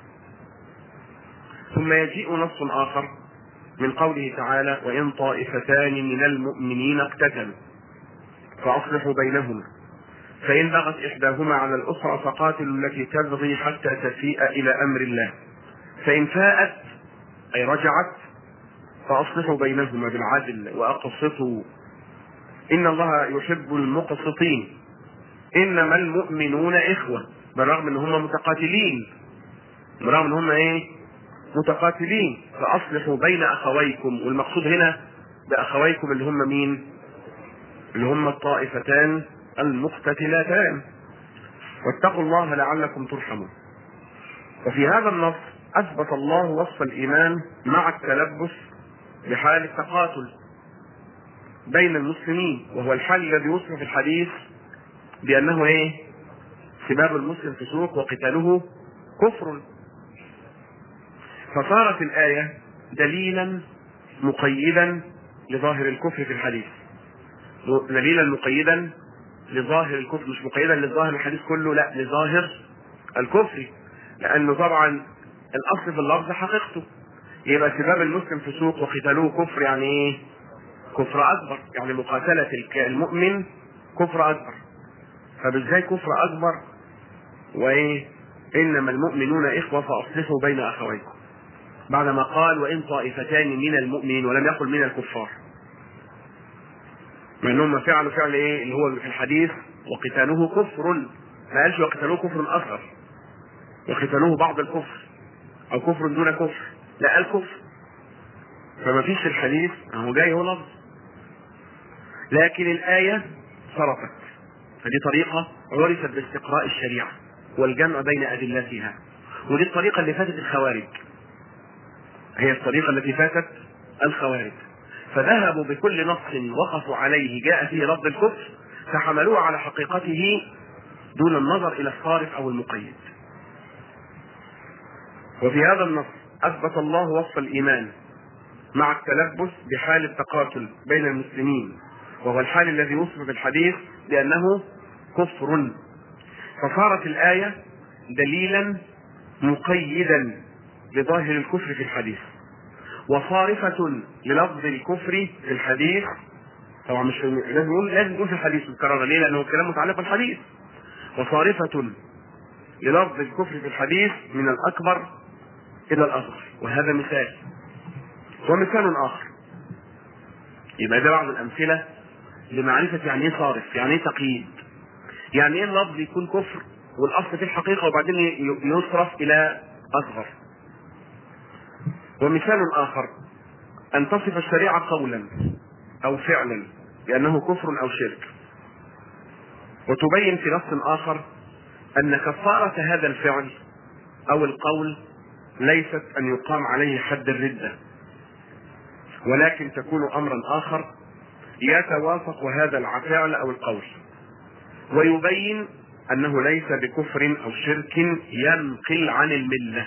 ثم يجيء نص آخر من قوله تعالى وإن طائفتان من المؤمنين اقتتلوا فأصلحوا بينهما فإن بغت إحداهما على الأخرى فقاتلوا التي تبغي حتى تفيء إلى أمر الله فإن فاءت أي رجعت فأصلحوا بينهما بالعدل وأقسطوا إن الله يحب المقسطين إنما المؤمنون إخوة بالرغم إن هم متقاتلين بالرغم إن هم إيه؟ متقاتلين فأصلحوا بين أخويكم والمقصود هنا بأخويكم اللي هم مين؟ اللي هم الطائفتان المقتتلتان واتقوا الله لعلكم ترحمون وفي هذا النص أثبت الله وصف الإيمان مع التلبس بحال التقاتل بين المسلمين وهو الحال الذي وصف في الحديث بأنه إيه؟ سباب المسلم فسوق وقتاله كفر فصارت الآية دليلا مقيدا لظاهر الكفر في الحديث دليلا مقيدا لظاهر الكفر مش مقيدا لظاهر الحديث كله لا لظاهر الكفر لأنه طبعا الأصل في اللفظ حقيقته يبقى سباب المسلم فسوق وقتاله كفر يعني ايه؟ كفر أكبر يعني مقاتلة المؤمن كفر أكبر طب ازاي كفر أكبر وإيه؟ إنما المؤمنون إخوة فأصلحوا بين أخويكم بعدما قال وإن طائفتان من المؤمنين ولم يقل من الكفار مع انهم فعلوا فعل ايه اللي هو في الحديث وقتاله كفر ما قالش وقتاله كفر اصغر وقتاله بعض الكفر او كفر دون كفر لا قال كفر فما فيش في الحديث اهو جاي هو لفظ لكن الآية صرفت فدي طريقة عرفت باستقراء الشريعة والجمع بين أدلتها ودي الطريقة اللي فاتت الخوارج هي الطريقة التي فاتت الخوارج فذهبوا بكل نص وقفوا عليه جاء فيه لفظ الكفر فحملوه على حقيقته دون النظر الى الصارف او المقيد وفي هذا النص اثبت الله وصف الايمان مع التلبس بحال التقاتل بين المسلمين وهو الحال الذي وصف في الحديث بانه كفر فصارت الايه دليلا مقيدا لظاهر الكفر في الحديث وصارفة للفظ الكفر في الحديث طبعا مش لازم نقول لازم نقول في الحديث بالكرارة ليه؟ لأنه الكلام متعلق بالحديث وصارفة للفظ الكفر في الحديث من الأكبر إلى الأصغر وهذا مثال ومثال آخر يبقى ده بعض الأمثلة لمعرفة يعني إيه صارف يعني إيه تقييد يعني إيه اللفظ يكون كفر والأصل في الحقيقة وبعدين يصرف إلى أصغر ومثال آخر أن تصف الشريعة قولا أو فعلا بأنه كفر أو شرك وتبين في نص آخر أن كفارة هذا الفعل أو القول ليست أن يقام عليه حد الردة ولكن تكون أمرا آخر يتوافق هذا الفعل أو القول ويبين أنه ليس بكفر أو شرك ينقل عن الملة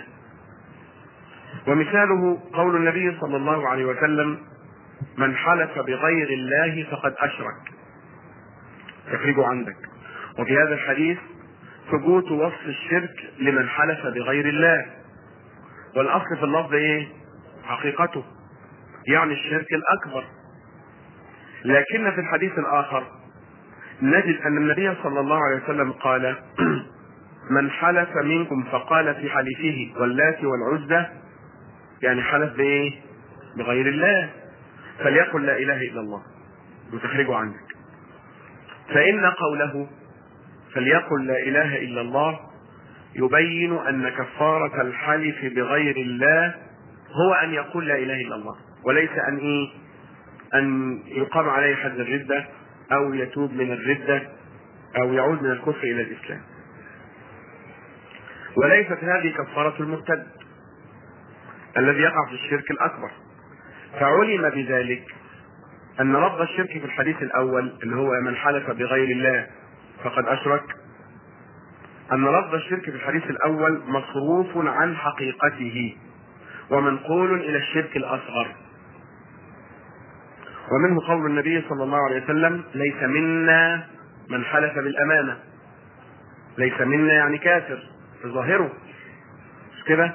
ومثاله قول النبي صلى الله عليه وسلم من حلف بغير الله فقد أشرك تخرجه عندك وفي هذا الحديث ثبوت وصف الشرك لمن حلف بغير الله والأصل في اللفظ إيه؟ حقيقته يعني الشرك الأكبر لكن في الحديث الآخر نجد أن النبي صلى الله عليه وسلم قال من حلف منكم فقال في حليفه واللات والعزى يعني حلف بايه بغير الله فليقل لا اله الا الله وتخرجه عنك فان قوله فليقل لا اله الا الله يبين ان كفاره الحلف بغير الله هو ان يقول لا اله الا الله وليس ان ايه أن يقام عليه حد الردة أو يتوب من الردة أو يعود من الكفر إلى الإسلام وليست هذه كفارة المرتد الذي يقع في الشرك الأكبر فعلم بذلك أن لفظ الشرك في الحديث الأول اللي هو من حلف بغير الله فقد أشرك أن لفظ الشرك في الحديث الأول مصروف عن حقيقته ومنقول إلى الشرك الأصغر ومنه قول النبي صلى الله عليه وسلم ليس منا من حلف بالأمانة ليس منا يعني كافر في ظاهره مش كده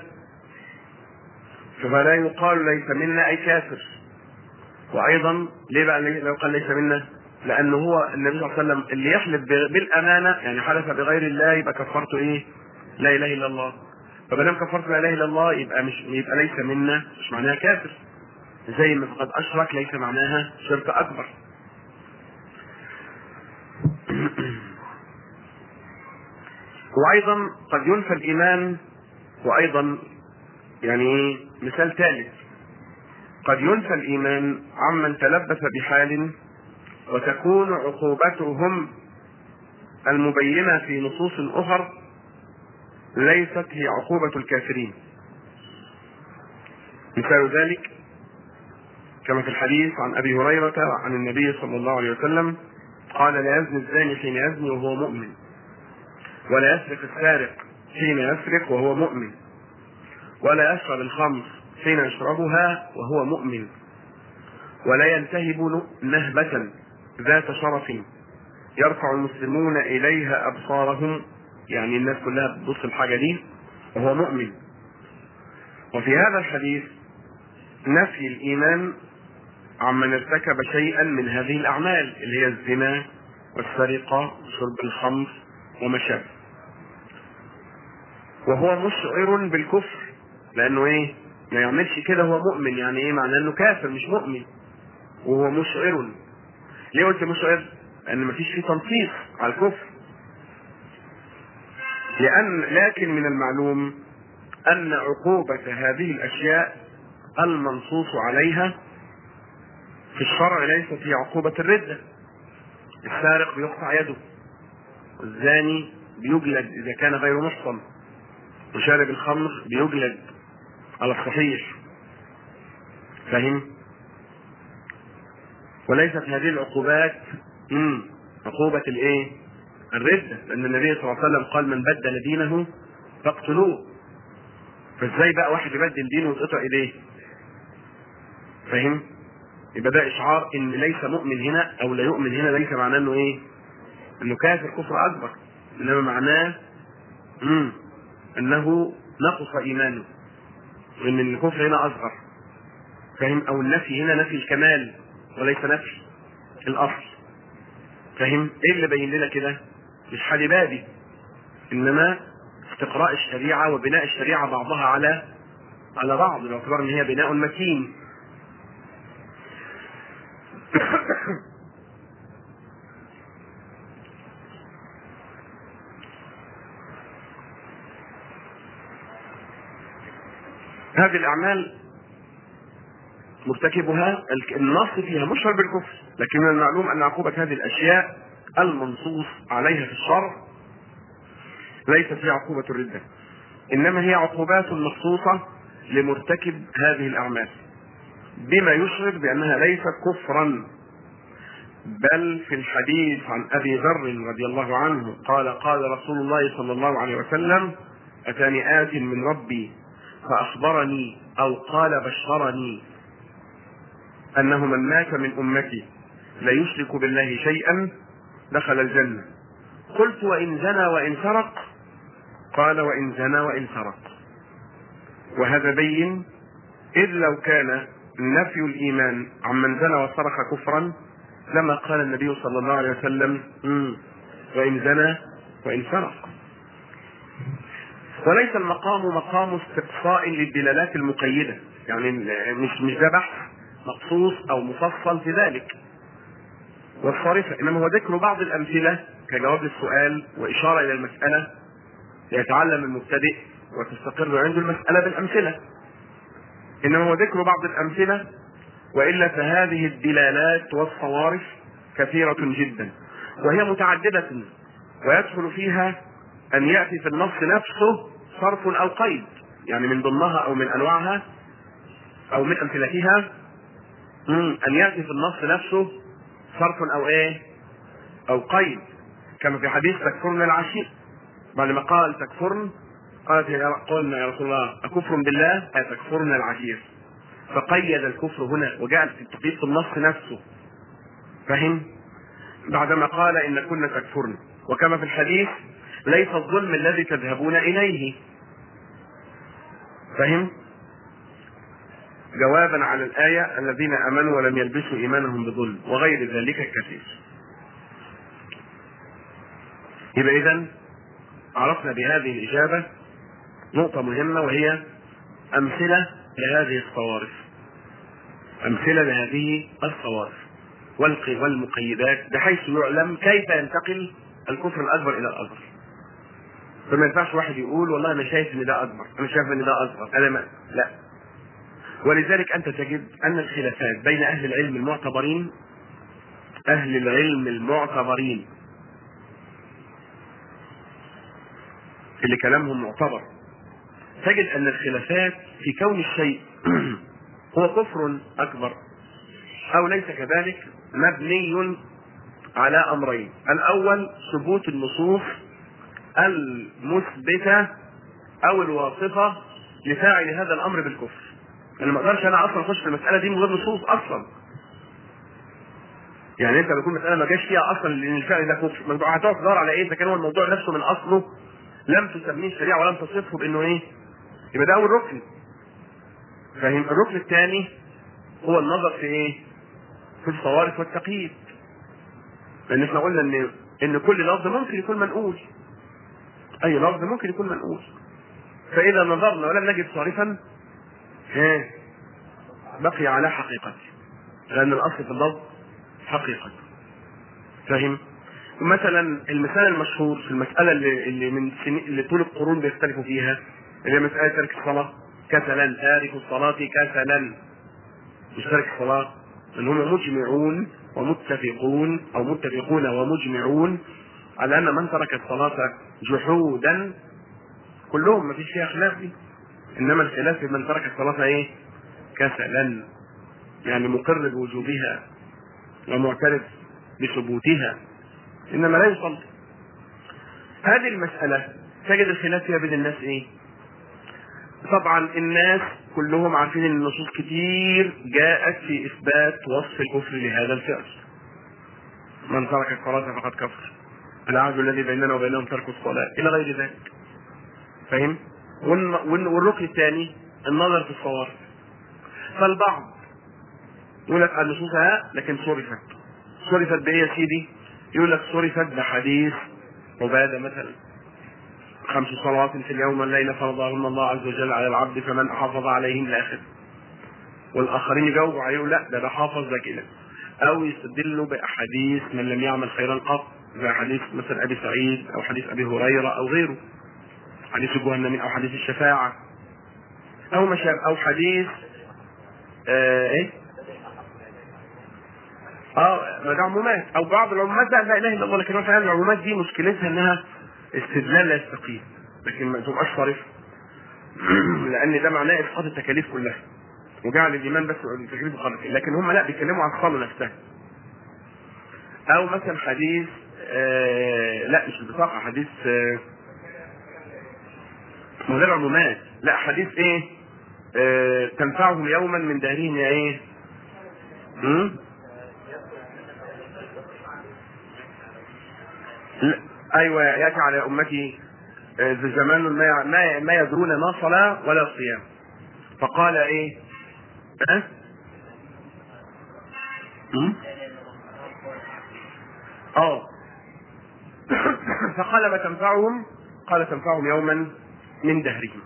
فلا يقال ليس منا أي كافر وأيضا ليه بقى لو قال ليس منا لأنه هو النبي صلى الله عليه وسلم اللي يحلف بالأمانة يعني حلف بغير الله يبقى كفرته إيه؟ لا إله إلا الله فما دام كفرت لا اله الا الله يبقى مش يبقى ليس منا مش معناها كافر زي ما فقد اشرك ليس معناها شرك اكبر وايضا قد ينفى الايمان وايضا يعني ايه مثال ثالث قد ينفى الايمان عمن تلبس بحال وتكون عقوبتهم المبينه في نصوص اخر ليست هي عقوبة الكافرين مثال ذلك كما في الحديث عن أبي هريرة عن النبي صلى الله عليه وسلم قال لا يزني الزاني حين يزني وهو مؤمن ولا يسرق السارق حين يسرق وهو مؤمن ولا يشرب الخمر حين يشربها وهو مؤمن ولا ينتهب نهبة ذات شرف يرفع المسلمون إليها أبصارهم يعني الناس كلها بتبص الحاجة دي وهو مؤمن وفي هذا الحديث نفي الإيمان عمن ارتكب شيئا من هذه الأعمال اللي هي الزنا والسرقة وشرب الخمر وما شابه وهو مشعر بالكفر لأنه إيه؟ ما يعملش كده هو مؤمن يعني إيه؟ معناه إنه كافر مش مؤمن وهو مشعر ليه قلت مشعر؟ لأن مفيش فيه تنصيص على الكفر لأن لكن من المعلوم أن عقوبة هذه الأشياء المنصوص عليها في الشرع ليست هي عقوبة الردة السارق بيقطع يده والزاني بيجلد إذا كان غير محصن وشارب الخمر بيجلد على الصحيح فهم وليست هذه العقوبات مم. عقوبة الايه الردة لأن النبي صلى الله عليه وسلم قال من بدل دينه فاقتلوه فازاي بقى واحد يبدل دينه ويتقطع ايديه فاهم يبقى ده اشعار ان ليس مؤمن هنا او لا يؤمن هنا ليس معناه انه ايه انه كافر كفر اكبر انما معناه مم. انه نقص ايمانه وان الكفر هنا اصغر فاهم او النفي هنا نفي الكمال وليس نفي الاصل فاهم ايه اللي بين لنا كده مش حال بادي انما استقراء الشريعه وبناء الشريعه بعضها على على بعض باعتبار ان هي بناء متين هذه الاعمال مرتكبها النص فيها مشعر بالكفر لكن من المعلوم ان عقوبه هذه الاشياء المنصوص عليها في الشرع ليست هي عقوبه الرده انما هي عقوبات مخصوصه لمرتكب هذه الاعمال بما يشعر بانها ليست كفرا بل في الحديث عن ابي ذر رضي الله عنه قال قال رسول الله صلى الله عليه وسلم اتاني ات من ربي فاخبرني او قال بشرني انه من مات من امتي لا يشرك بالله شيئا دخل الجنه قلت وان زنى وان سرق قال وان زنى وان سرق وهذا بين اذ لو كان نفي الايمان عمن زنى وسرق كفرا لما قال النبي صلى الله عليه وسلم وان زنى وان سرق وليس المقام مقام استقصاء للدلالات المقيده يعني مش مش ده بحث مخصوص او مفصل في ذلك والصارفه انما هو ذكر بعض الامثله كجواب للسؤال واشاره الى المساله ليتعلم المبتدئ وتستقر عنده المساله بالامثله انما هو ذكر بعض الامثله والا فهذه الدلالات والصوارف كثيره جدا وهي متعدده ويدخل فيها ان ياتي في النص نفسه صرف او قيد يعني من ضمنها او من انواعها او من امثلتها مم، ان ياتي في النص نفسه صرف او ايه او قيد كما في حديث تكفرن العشير بعد ما قال تكفرن قالت يا قلنا يا رسول الله أكفر بالله أي تكفرن العشير فقيد الكفر هنا وجاء التقييد في النص نفسه فهم بعدما قال إن كنا تكفرن وكما في الحديث ليس الظلم الذي تذهبون إليه فهم جوابا على الآية الذين آمنوا ولم يلبسوا إيمانهم بظلم وغير ذلك كثير يبقى إذا عرفنا بهذه الإجابة نقطة مهمة وهي أمثلة لهذه الصوارف أمثلة لهذه الصوارف والق- والمقيدات بحيث يعلم كيف ينتقل الكفر الأكبر إلى الأصغر فما ينفعش واحد يقول والله أنا شايف إن ده أكبر أنا شايف إن ده أصغر أنا ما لا ولذلك أنت تجد أن الخلافات بين أهل العلم المعتبرين أهل العلم المعتبرين اللي كلامهم معتبر تجد ان الخلافات في كون الشيء هو كفر اكبر او ليس كذلك مبني على امرين الاول ثبوت النصوص المثبته او الواصفه لفاعل هذا الامر بالكفر انا ما اقدرش انا اصلا اخش في المساله دي من غير نصوص اصلا يعني انت بيكون مساله ما جاش فيها اصلا لان الفعل ده كفر ما انت هتقعد تدور على ايه اذا كان هو الموضوع نفسه من اصله لم تسميه الشريعه ولم تصفه بانه ايه يبقى ده اول ركن فاهم الركن الثاني هو النظر في ايه في الصوارف والتقييد لان احنا قلنا ان ان كل لفظ ممكن يكون منقول اي لفظ ممكن يكون منقول فاذا نظرنا ولم نجد صارفا ها بقي على حقيقته لان الاصل في اللفظ حقيقه فاهم مثلا المثال المشهور في المساله اللي, اللي من سنين اللي طول القرون بيختلفوا فيها اللي هي مساله ترك الصلاه كسلا تارك الصلاه كسلا مش تارك الصلاه ان هم مجمعون ومتفقون او متفقون ومجمعون على ان من ترك الصلاه جحودا كلهم ما فيش فيها خلاف دي انما الخلاف في من ترك الصلاه ايه كسلا يعني مقر بوجوبها ومعترف بثبوتها انما لا يصلي هذه المسألة تجد الخلاف فيها بين الناس ايه طبعا الناس كلهم عارفين ان النصوص كتير جاءت في اثبات وصف الكفر لهذا الفعل من ترك الصلاة فقد كفر العهد الذي بيننا وبينهم ترك الصلاة الى غير ذلك فاهم والن- والن- والركن الثاني النظر في الصوارف فالبعض يقول لك النصوص ها لكن صرفت صرفت بايه يا سيدي يقول لك صرفت بحديث عبادة مثلا خمس صلوات في اليوم والليلة فرضهن الله عز وجل على العبد فمن حافظ عليهن إلى آخره والآخرين يجاوبوا عليه يقول لا ده ده حافظ ده كده أو يستدلوا بأحاديث من لم يعمل خيرا قط زي حديث مثلا أبي سعيد أو حديث أبي هريرة أو غيره حديث الجهنمين أو حديث الشفاعة أو مشاب أو حديث آه إيه اه ما ده عمومات او بعض العمومات بقى لا اله الا الله لكن مثلا العمومات دي مشكلتها انها استدلال لا يستقيم لكن ما تبقاش صارف لان ده معناه اسقاط التكاليف كلها وجعل الايمان بس التكاليف الخارجه لكن هم لا بيتكلموا عن الصلاه نفسها او مثلا حديث آه لا مش البطاقه حديث آه من غير عمومات لا حديث ايه آه تنفعهم يوما من دهرهم يا ايه م? لا. ايوه ياتي على امتي آه، ذو زمان ما ما ما يدرون ما صلاه ولا صيام فقال ايه؟ ها؟ م? اه فقال ما تنفعهم قال تنفعهم يوما من دهرهم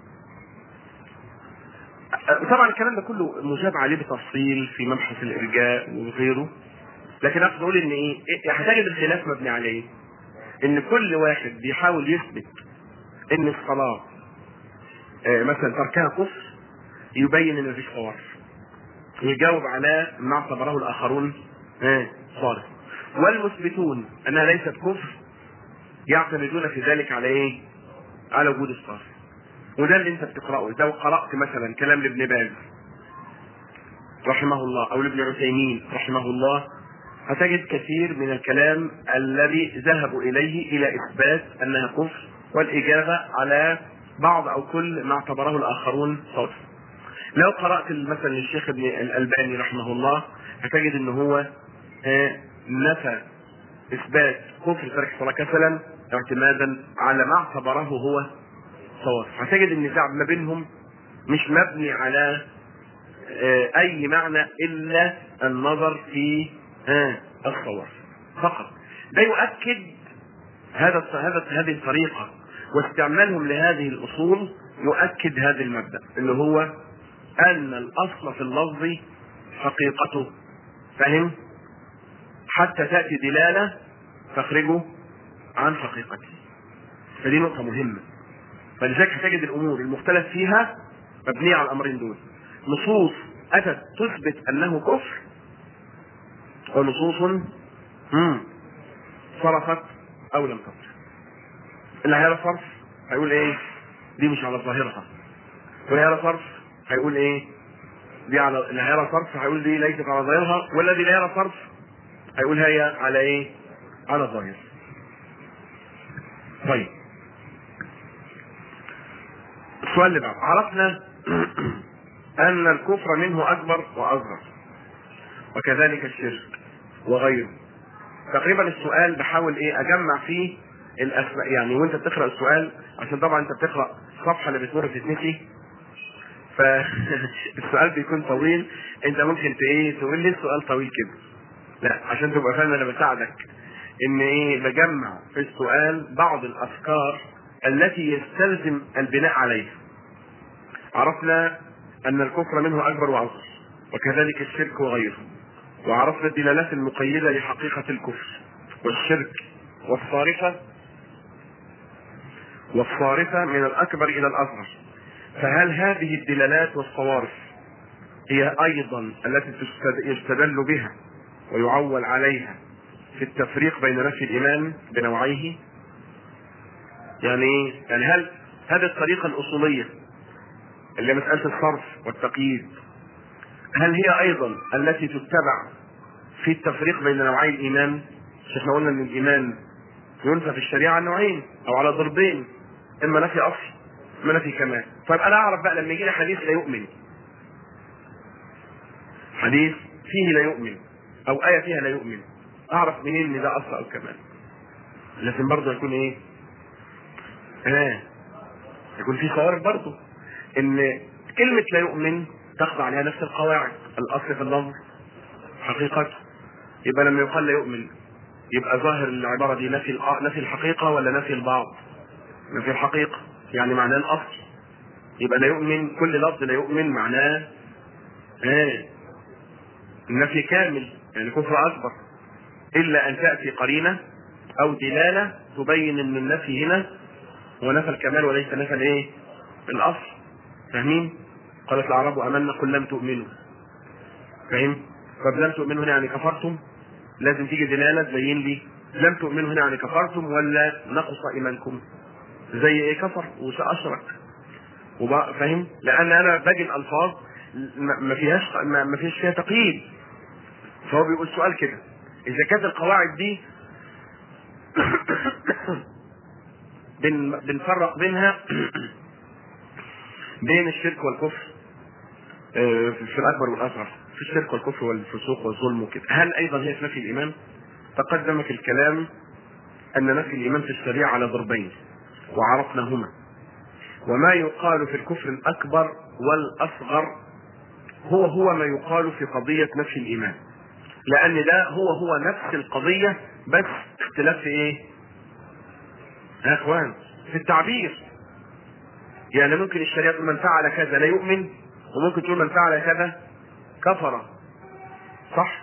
آه، طبعا الكلام ده كله مجاب عليه بتفصيل في مبحث الارجاء وغيره لكن اقصد اقول ان ايه إيه، هتجد الخلاف مبني على ايه؟ ان كل واحد بيحاول يثبت ان الصلاه آه، مثلا تركها كفر يبين ان مفيش صوارف يجاوب على ما اعتبره الاخرون آه، صارف والمثبتون انها ليست كفر يعتمدون في ذلك على ايه؟ على وجود الصرف وده اللي انت بتقراه لو قرات مثلا كلام لابن باز رحمه الله او لابن عثيمين رحمه الله هتجد كثير من الكلام الذي ذهبوا اليه الى اثبات انها كفر والاجابه على بعض او كل ما اعتبره الاخرون صرف لو قرات مثلا للشيخ ابن الالباني رحمه الله هتجد ان هو آه، نفى اثبات كفر ترك الصلاه كسلا اعتمادا على ما اعتبره هو صواب هتجد النزاع ما بينهم مش مبني على آه، اي معنى الا النظر في آه، الصور فقط ده يؤكد هذا هذا هذه الطريقه واستعمالهم لهذه الاصول يؤكد هذا المبدا اللي هو ان الاصل في اللفظ حقيقته فهم حتى تاتي دلاله تخرجه عن حقيقته فدي نقطه مهمه فلذلك هتجد الامور المختلف فيها مبنيه على الامرين دول نصوص اتت تثبت انه كفر ونصوص مم، صرفت او لم تصرف اللي هيرى صرف هيقول ايه دي مش على ظاهرها واللي هيرى صرف هيقول ايه دي على اللي هيرى صرف هيقول دي ليست على ظاهرها والذي لا يرى صرف هيقول هي على ايه على ظاهر طيب السؤال اللي بعد عرفنا ان الكفر منه اكبر واصغر وكذلك الشرك وغيره تقريبا السؤال بحاول ايه اجمع فيه الاسماء يعني وانت بتقرا السؤال عشان طبعا انت بتقرا الصفحه اللي بتمر تتنسي فالسؤال بيكون طويل انت ممكن ت- ايه تقول لي السؤال طويل كده لا عشان تبقى فاهم انا بساعدك ان ايه بجمع في السؤال بعض الافكار التي يستلزم البناء عليها عرفنا ان الكفر منه اكبر واصغر وكذلك الشرك وغيره وعرفنا الدلالات المقيده لحقيقه الكفر والشرك والصارفه والصارفه من الاكبر الى الاصغر فهل هذه الدلالات والصوارف هي ايضا التي تستد- يستدل بها ويعول عليها في التفريق بين نفي الايمان بنوعيه يعني ايه؟ يعني هل هذه الطريقه الاصوليه اللي هي مساله الصرف والتقييد هل هي ايضا التي تتبع في التفريق بين نوعي الايمان؟ مش احنا قلنا ان الايمان ينفى في الشريعه على نوعين او على ضربين اما نفي اصل اما نفي كمال طيب انا اعرف بقى لما يجي لي حديث لا يؤمن حديث فيه لا يؤمن او ايه فيها لا يؤمن اعرف منين ان ده اصل او كمال لازم برضه يكون ايه اه يكون في صوارف برضه ان كلمه لا يؤمن تخضع عليها نفس القواعد الاصل في اللفظ حقيقته يبقى لما يقال لا يؤمن يبقى ظاهر العباره دي نفي الأ- نفي الحقيقه ولا نفي البعض نفي الحقيقه يعني معناه الاصل يبقى لا يؤمن كل لفظ لا يؤمن معناه ايه النفي كامل يعني كفر اكبر الا ان تاتي قرينه او دلاله تبين ان النفي هنا هو نفى الكمال وليس نفى الايه؟ الاصل فاهمين؟ قالت الاعراب امنا قل لم تؤمنوا فاهم؟ طب لم تؤمنوا هنا يعني كفرتم لازم تيجي دلاله تبين لي لم تؤمنوا هنا يعني كفرتم ولا نقص ايمانكم زي ايه كفر واشرك وبقى فاهم؟ لان انا باجي الالفاظ ما ما فيهاش ما ما فيش فيها تقييد فهو بيقول سؤال كده اذا كانت القواعد دي بن بنفرق بينها بين الشرك والكفر آه، في الاكبر والاصغر في الشرك والكفر والفسوق والظلم وكده هل ايضا هي في نفي الايمان تقدم في الكلام ان نفي الايمان في الشريعه على ضربين وعرفناهما وما يقال في الكفر الاكبر والاصغر هو هو ما يقال في قضيه نفي الايمان لان ده هو هو نفس القضيه بس اختلاف في ايه يا اخوان في التعبير يعني ممكن الشريعه تقول من فعل كذا لا يؤمن وممكن تقول من فعل كذا كفر صح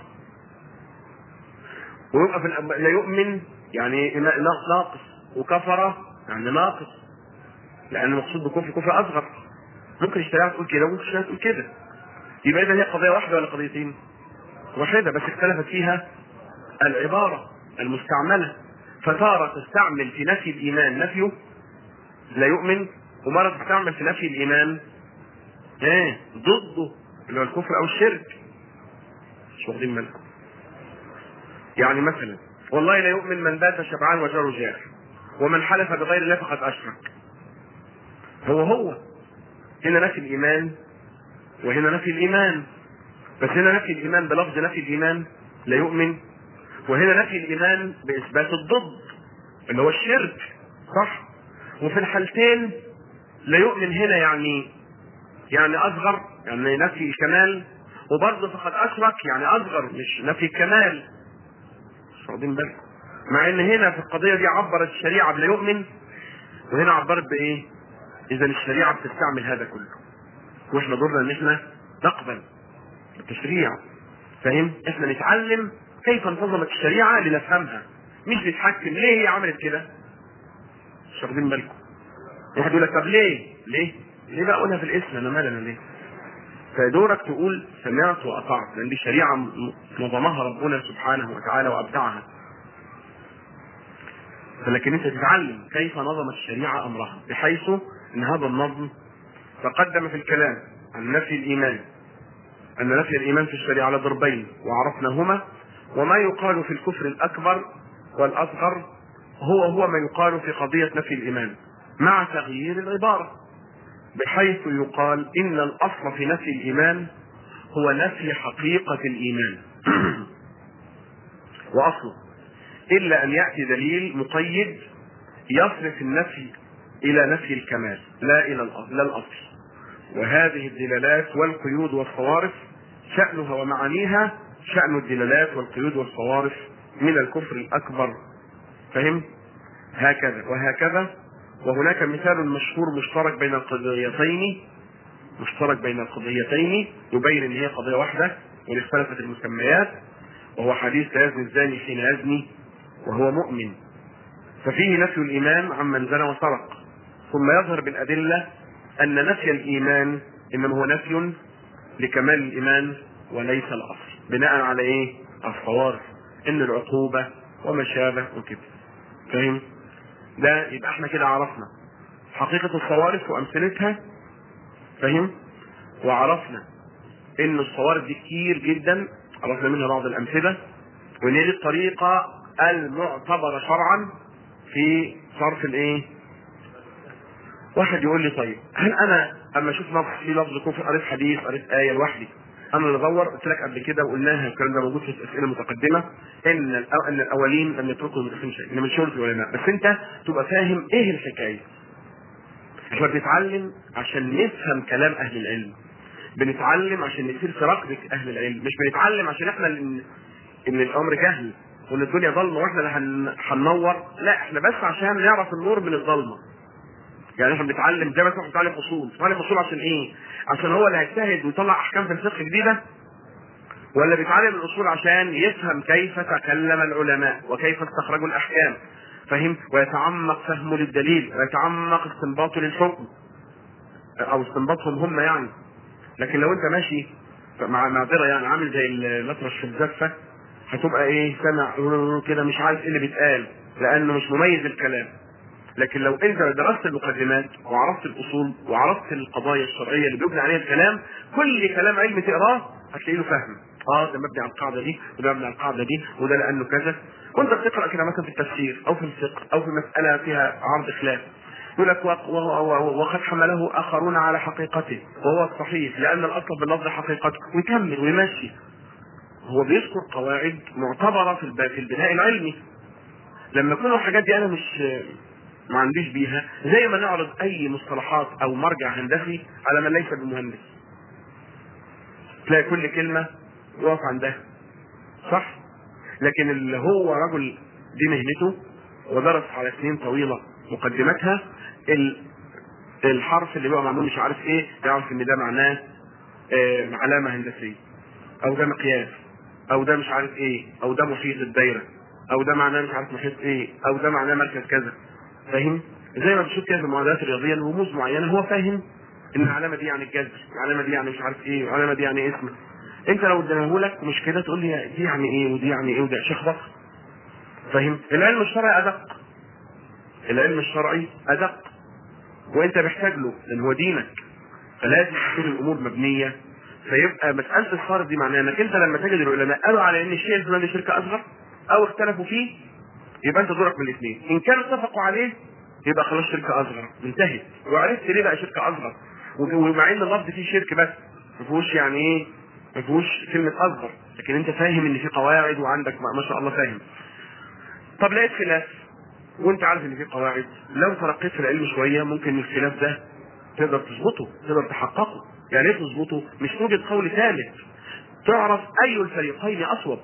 ويبقى في الأم- لا يؤمن يعني نا- ناقص وكفر يعني ناقص لان المقصود بكفر كفر اصغر ممكن الشريعه تقول كده وممكن الشريعه تقول كده يبقى اذا هي قضيه واحده ولا قضيتين؟ واحده بس اختلفت فيها العباره المستعمله فتارة تستعمل في نفي الايمان نفيه لا يؤمن ومرة تستعمل في نفي الايمان ايه ضده اللي هو الكفر او الشرك مش واخدين بالكم يعني مثلا والله لا يؤمن من بات شبعان وجاره جائع ومن حلف بغير الله فقد اشرك هو هو هنا نفي الايمان وهنا نفي الايمان بس هنا نفي الايمان بلفظ نفي الايمان لا يؤمن وهنا نفي الايمان باثبات الضد اللي هو الشرك صح وفي الحالتين لا يؤمن هنا يعني يعني اصغر يعني نفي الكمال وبرضه فقد اشرك يعني اصغر مش نفي الكمال مش واخدين بالكم مع ان هنا في القضيه دي عبرت الشريعه بلا يؤمن وهنا عبرت بايه؟ اذا الشريعه بتستعمل هذا كله واحنا دورنا ان احنا نقبل التشريع فاهم؟ احنا نتعلم كيف انتظمت الشريعه لنفهمها مش نتحكم ليه هي عملت كده؟ مش واخدين بالكم واحد يقول لك طب ليه؟ ليه؟ ليه بقى اقولها في الاسم انا مالنا ليه؟ فدورك تقول سمعت واطعت لان دي شريعه م- نظمها ربنا سبحانه وتعالى وابدعها فلكن انت تتعلم كيف نظمت الشريعه امرها بحيث ان هذا النظم تقدم في الكلام عن نفي الايمان ان نفي الايمان في الشريعه على ضربين وعرفناهما وما يقال في الكفر الاكبر والاصغر هو هو ما يقال في قضيه نفي الايمان مع تغيير العباره بحيث يقال ان الاصل في نفي الايمان هو نفي حقيقه الايمان واصله الا ان ياتي دليل مقيد يصرف النفي الى نفي الكمال لا الى الاصل لا الاصل وهذه الدلالات والقيود والصوارف شانها ومعانيها شان الدلالات والقيود والصوارف من الكفر الاكبر فهم هكذا وهكذا وهناك مثال مشهور مشترك بين القضيتين مشترك بين القضيتين يبين ان هي قضيه واحده وان اختلفت المسميات وهو حديث لا يزني الزاني حين يزني وهو مؤمن ففيه نفي الايمان عمن زنى وسرق ثم يظهر بالادله ان نفي الايمان انما هو نفي لكمال الايمان وليس الاصل بناء على ايه؟ الصوارف ان العقوبه وما شابه وكده فاهم؟ ده يبقى احنا كده عرفنا حقيقة الصوارف وأمثلتها فاهم؟ وعرفنا إن الصوارف دي كتير جدا عرفنا منها بعض الأمثلة وإن دي الطريقة المعتبرة شرعا في صرف الإيه؟ واحد يقول لي طيب هل أنا أما أشوف لفظ في لفظ كفر قريت حديث قريت آية لوحدي انا اللي ادور قلت لك قبل كده وقلناها الكلام ده موجود في الاسئله المتقدمه ان الأو- ان الاولين لم يتركوا المتاخرين شيء ان من شغل العلماء بس انت تبقى فاهم ايه الحكايه احنا بنتعلم عشان نفهم كلام اهل العلم بنتعلم عشان نسير في رقبه اهل العلم مش بنتعلم عشان احنا ان, إن الامر جهل وان الدنيا ضلمه واحنا اللي هن- هننور لا احنا بس عشان نعرف النور من الضلمه يعني احنا بنتعلم زي ما احنا بنتعلم اصول بنتعلم اصول عشان ايه عشان هو اللي هيجتهد ويطلع احكام في الفقه جديده ولا بيتعلم الاصول عشان يفهم كيف تكلم العلماء وكيف استخرجوا الاحكام فهم ويتعمق فهمه للدليل ويتعمق استنباطه للحكم او استنباطهم هم يعني لكن لو انت ماشي مع معذره يعني عامل زي المطرش في الزفه هتبقى ايه سامع كده مش عارف ايه اللي بيتقال لانه مش مميز الكلام لكن لو انت درست المقدمات وعرفت الاصول وعرفت القضايا الشرعيه اللي بيبني عليها الكلام كل كلام علمي تقراه هتلاقي له فهم اه ده مبني على القاعده دي وده مبني على القاعده دي وده لانه كذا وانت بتقرا كده مثلا في التفسير او في الفقه او في مساله فيها عرض خلاف يقول لك وق- و- و- وقد حمله اخرون على حقيقته وهو الصحيح لان الاصل باللفظ حقيقته ويكمل ويمشي هو بيذكر قواعد معتبره في الب- في البناء العلمي لما يكون الحاجات دي انا مش ما عنديش بيها زي ما نعرض اي مصطلحات او مرجع هندسي على من ليس بمهندس تلاقي كل كلمه يقف عندها صح لكن اللي هو رجل دي مهنته ودرس على سنين طويله مقدمتها ال- الحرف اللي بيبقى معمول مش عارف ايه يعرف ان ده معناه آه، علامه هندسيه او ده مقياس او ده مش عارف ايه او ده محيط الدايره او ده معناه مش عارف محيط ايه او ده معناه مركز كذا فاهم زي ما بتشوف كده في المعادلات الرياضيه رموز معينه هو فاهم ان العلامه دي يعني الجذر العلامه دي يعني مش عارف ايه العلامه دي يعني اسم انت لو اديناه لك مش كده تقول لي دي يعني ايه ودي يعني ايه وده شيخ بكر فاهم العلم الشرعي ادق العلم الشرعي ادق وانت محتاج له لان هو دينك فلازم تكون الامور مبنيه فيبقى مساله الفرض دي معناها انك انت لما تجد العلماء قالوا على ان الشيء الفلاني شرك اصغر او اختلفوا فيه يبقى انت دورك من الاثنين ان كانوا اتفقوا عليه يبقى خلاص شركه اصغر انتهت وعرفت ليه بقى شركه اصغر ومع ان اللفظ فيه شرك بس ما فيهوش يعني ايه ما فيهوش كلمه اصغر لكن انت فاهم ان في قواعد وعندك ما شاء الله فاهم طب لقيت خلاف وانت عارف ان في قواعد لو ترقيت في العلم شويه ممكن الخلاف ده تقدر تظبطه تقدر تحققه يعني ايه تظبطه مش توجد قول ثالث تعرف اي الفريقين اصوب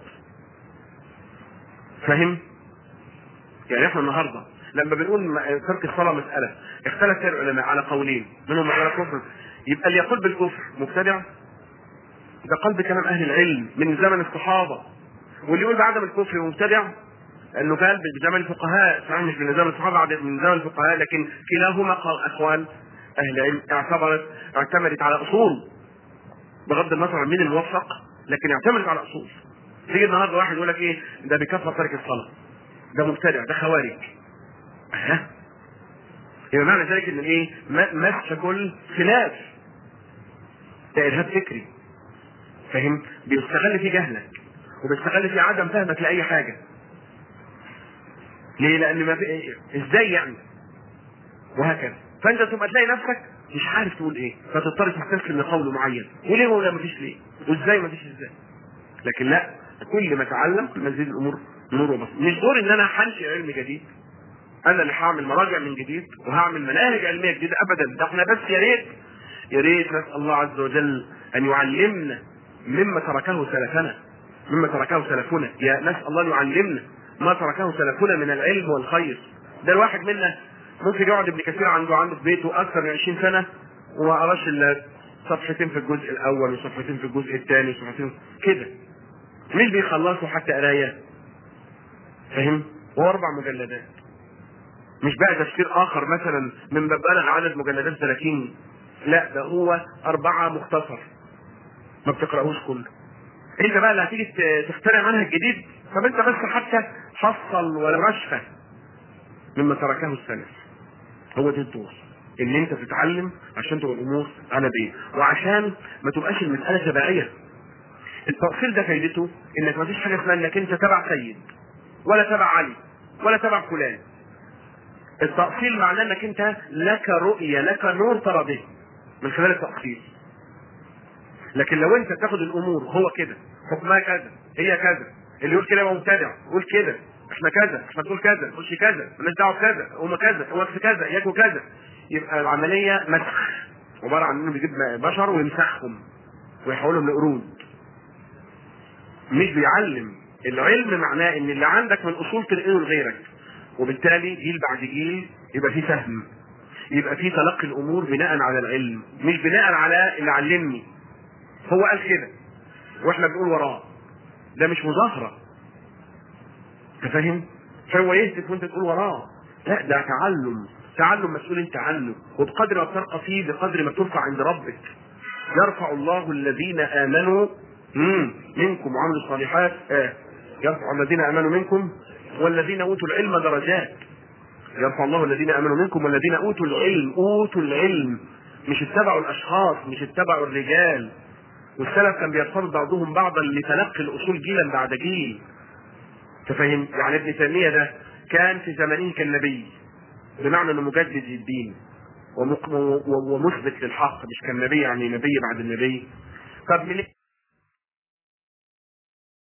فاهم يعني احنا النهارده لما بنقول ترك الصلاه مساله اختلف فيها العلماء على قولين منهم على كفر يبقى اللي يقول بالكفر مبتدع ده قلب كلام اهل العلم من زمن الصحابه واللي يقول بعدم الكفر مبتدع انه قال بزمن الفقهاء صحيح مش من زمن الصحابه من زمن الفقهاء لكن كلاهما اقوال اهل العلم اعتبرت اعتمدت على اصول بغض النظر عن مين الموفق لكن اعتمدت على اصول تيجي النهارده واحد يقول لك ايه ده بيكفر ترك الصلاه ده مبتدع ده خوارج ها يبقى معنى ذلك ان ايه مس كل خلاف ده ارهاب فكري فاهم بيستغل في جهلك وبيستغل في عدم فهمك لاي حاجه ليه لان ما في ازاي يعني وهكذا فانت تبقى تلاقي نفسك مش عارف تقول ايه فتضطر تستسلم لقول معين وليه ولا ما فيش ليه وازاي ما فيش ازاي لكن لا كل ما اتعلم كل ما تزيد الامور نور وبسيط مش دور ان انا هنشئ علم جديد انا اللي هعمل مراجع من جديد وهعمل مناهج علميه جديده ابدا ده احنا بس يا ريت يا ريت نسال الله عز وجل ان يعلمنا مما تركه سلفنا مما تركه سلفنا يا نسال الله ان يعلمنا ما تركه سلفنا من العلم والخير ده الواحد منا ممكن يقعد ابن كثير عنده عنده في بيته اكثر من 20 سنه وما قراش الا صفحتين في الجزء الاول وصفحتين في الجزء الثاني وصفحتين كده مش بيخلصوا حتى قرايه فاهم هو اربع مجلدات مش بقى تفسير اخر مثلا من بلغ عدد مجلدات 30 لا ده هو اربعه مختصر ما بتقراهوش كله انت بقى اللي هتيجي تخترع منهج جديد طب انت بس حتى حصل ولا رشفه مما تركه السلف هو ده الدور ان انت تتعلم عشان تبقى الامور على بيه وعشان ما تبقاش المساله تبعيه التأصيل ده فايدته انك ما فيش حاجه اسمها انك انت تبع سيد ولا تبع علي ولا تبع فلان التأصيل معناه انك انت لك رؤية لك نور ترى به من خلال التأصيل لكن لو انت تاخد الامور هو كده حكمها كذا هي كذا اللي يقول كده يبقى مبتدع قول كده احنا كذا احنا تقول كذا خش كذا مالناش دعوه بكذا هما كذا هو في كذا ياكل كذا يبقى العمليه مسخ عباره عن انه بيجيب بشر ويمسخهم ويحولهم لقرود مش بيعلم العلم معناه ان اللي عندك من اصول تنقله لغيرك وبالتالي جيل بعد جيل يبقى في فهم يبقى في تلقي الامور بناء على العلم مش بناء على اللي علمني هو قال كده واحنا بنقول وراه ده مش مظاهره انت فاهم فهو يهتف وانت تقول وراه لا ده تعلم تعلم مسؤول انت عنه وبقدر ما بترقى فيه بقدر ما ترفع عند ربك يرفع الله الذين امنوا مم. منكم وعملوا الصالحات آه. يرفع الذين امنوا منكم والذين اوتوا العلم درجات يرفع الله الذين امنوا منكم والذين اوتوا العلم اوتوا العلم مش اتبعوا الاشخاص مش اتبعوا الرجال والسلف كان بيرفض بعضهم بعضا لتلقي الاصول جيلا بعد جيل تفهم يعني ابن تيميه ده كان في زمنه كالنبي بمعنى انه مجدد للدين ومثبت للحق مش كالنبي يعني نبي بعد النبي طب من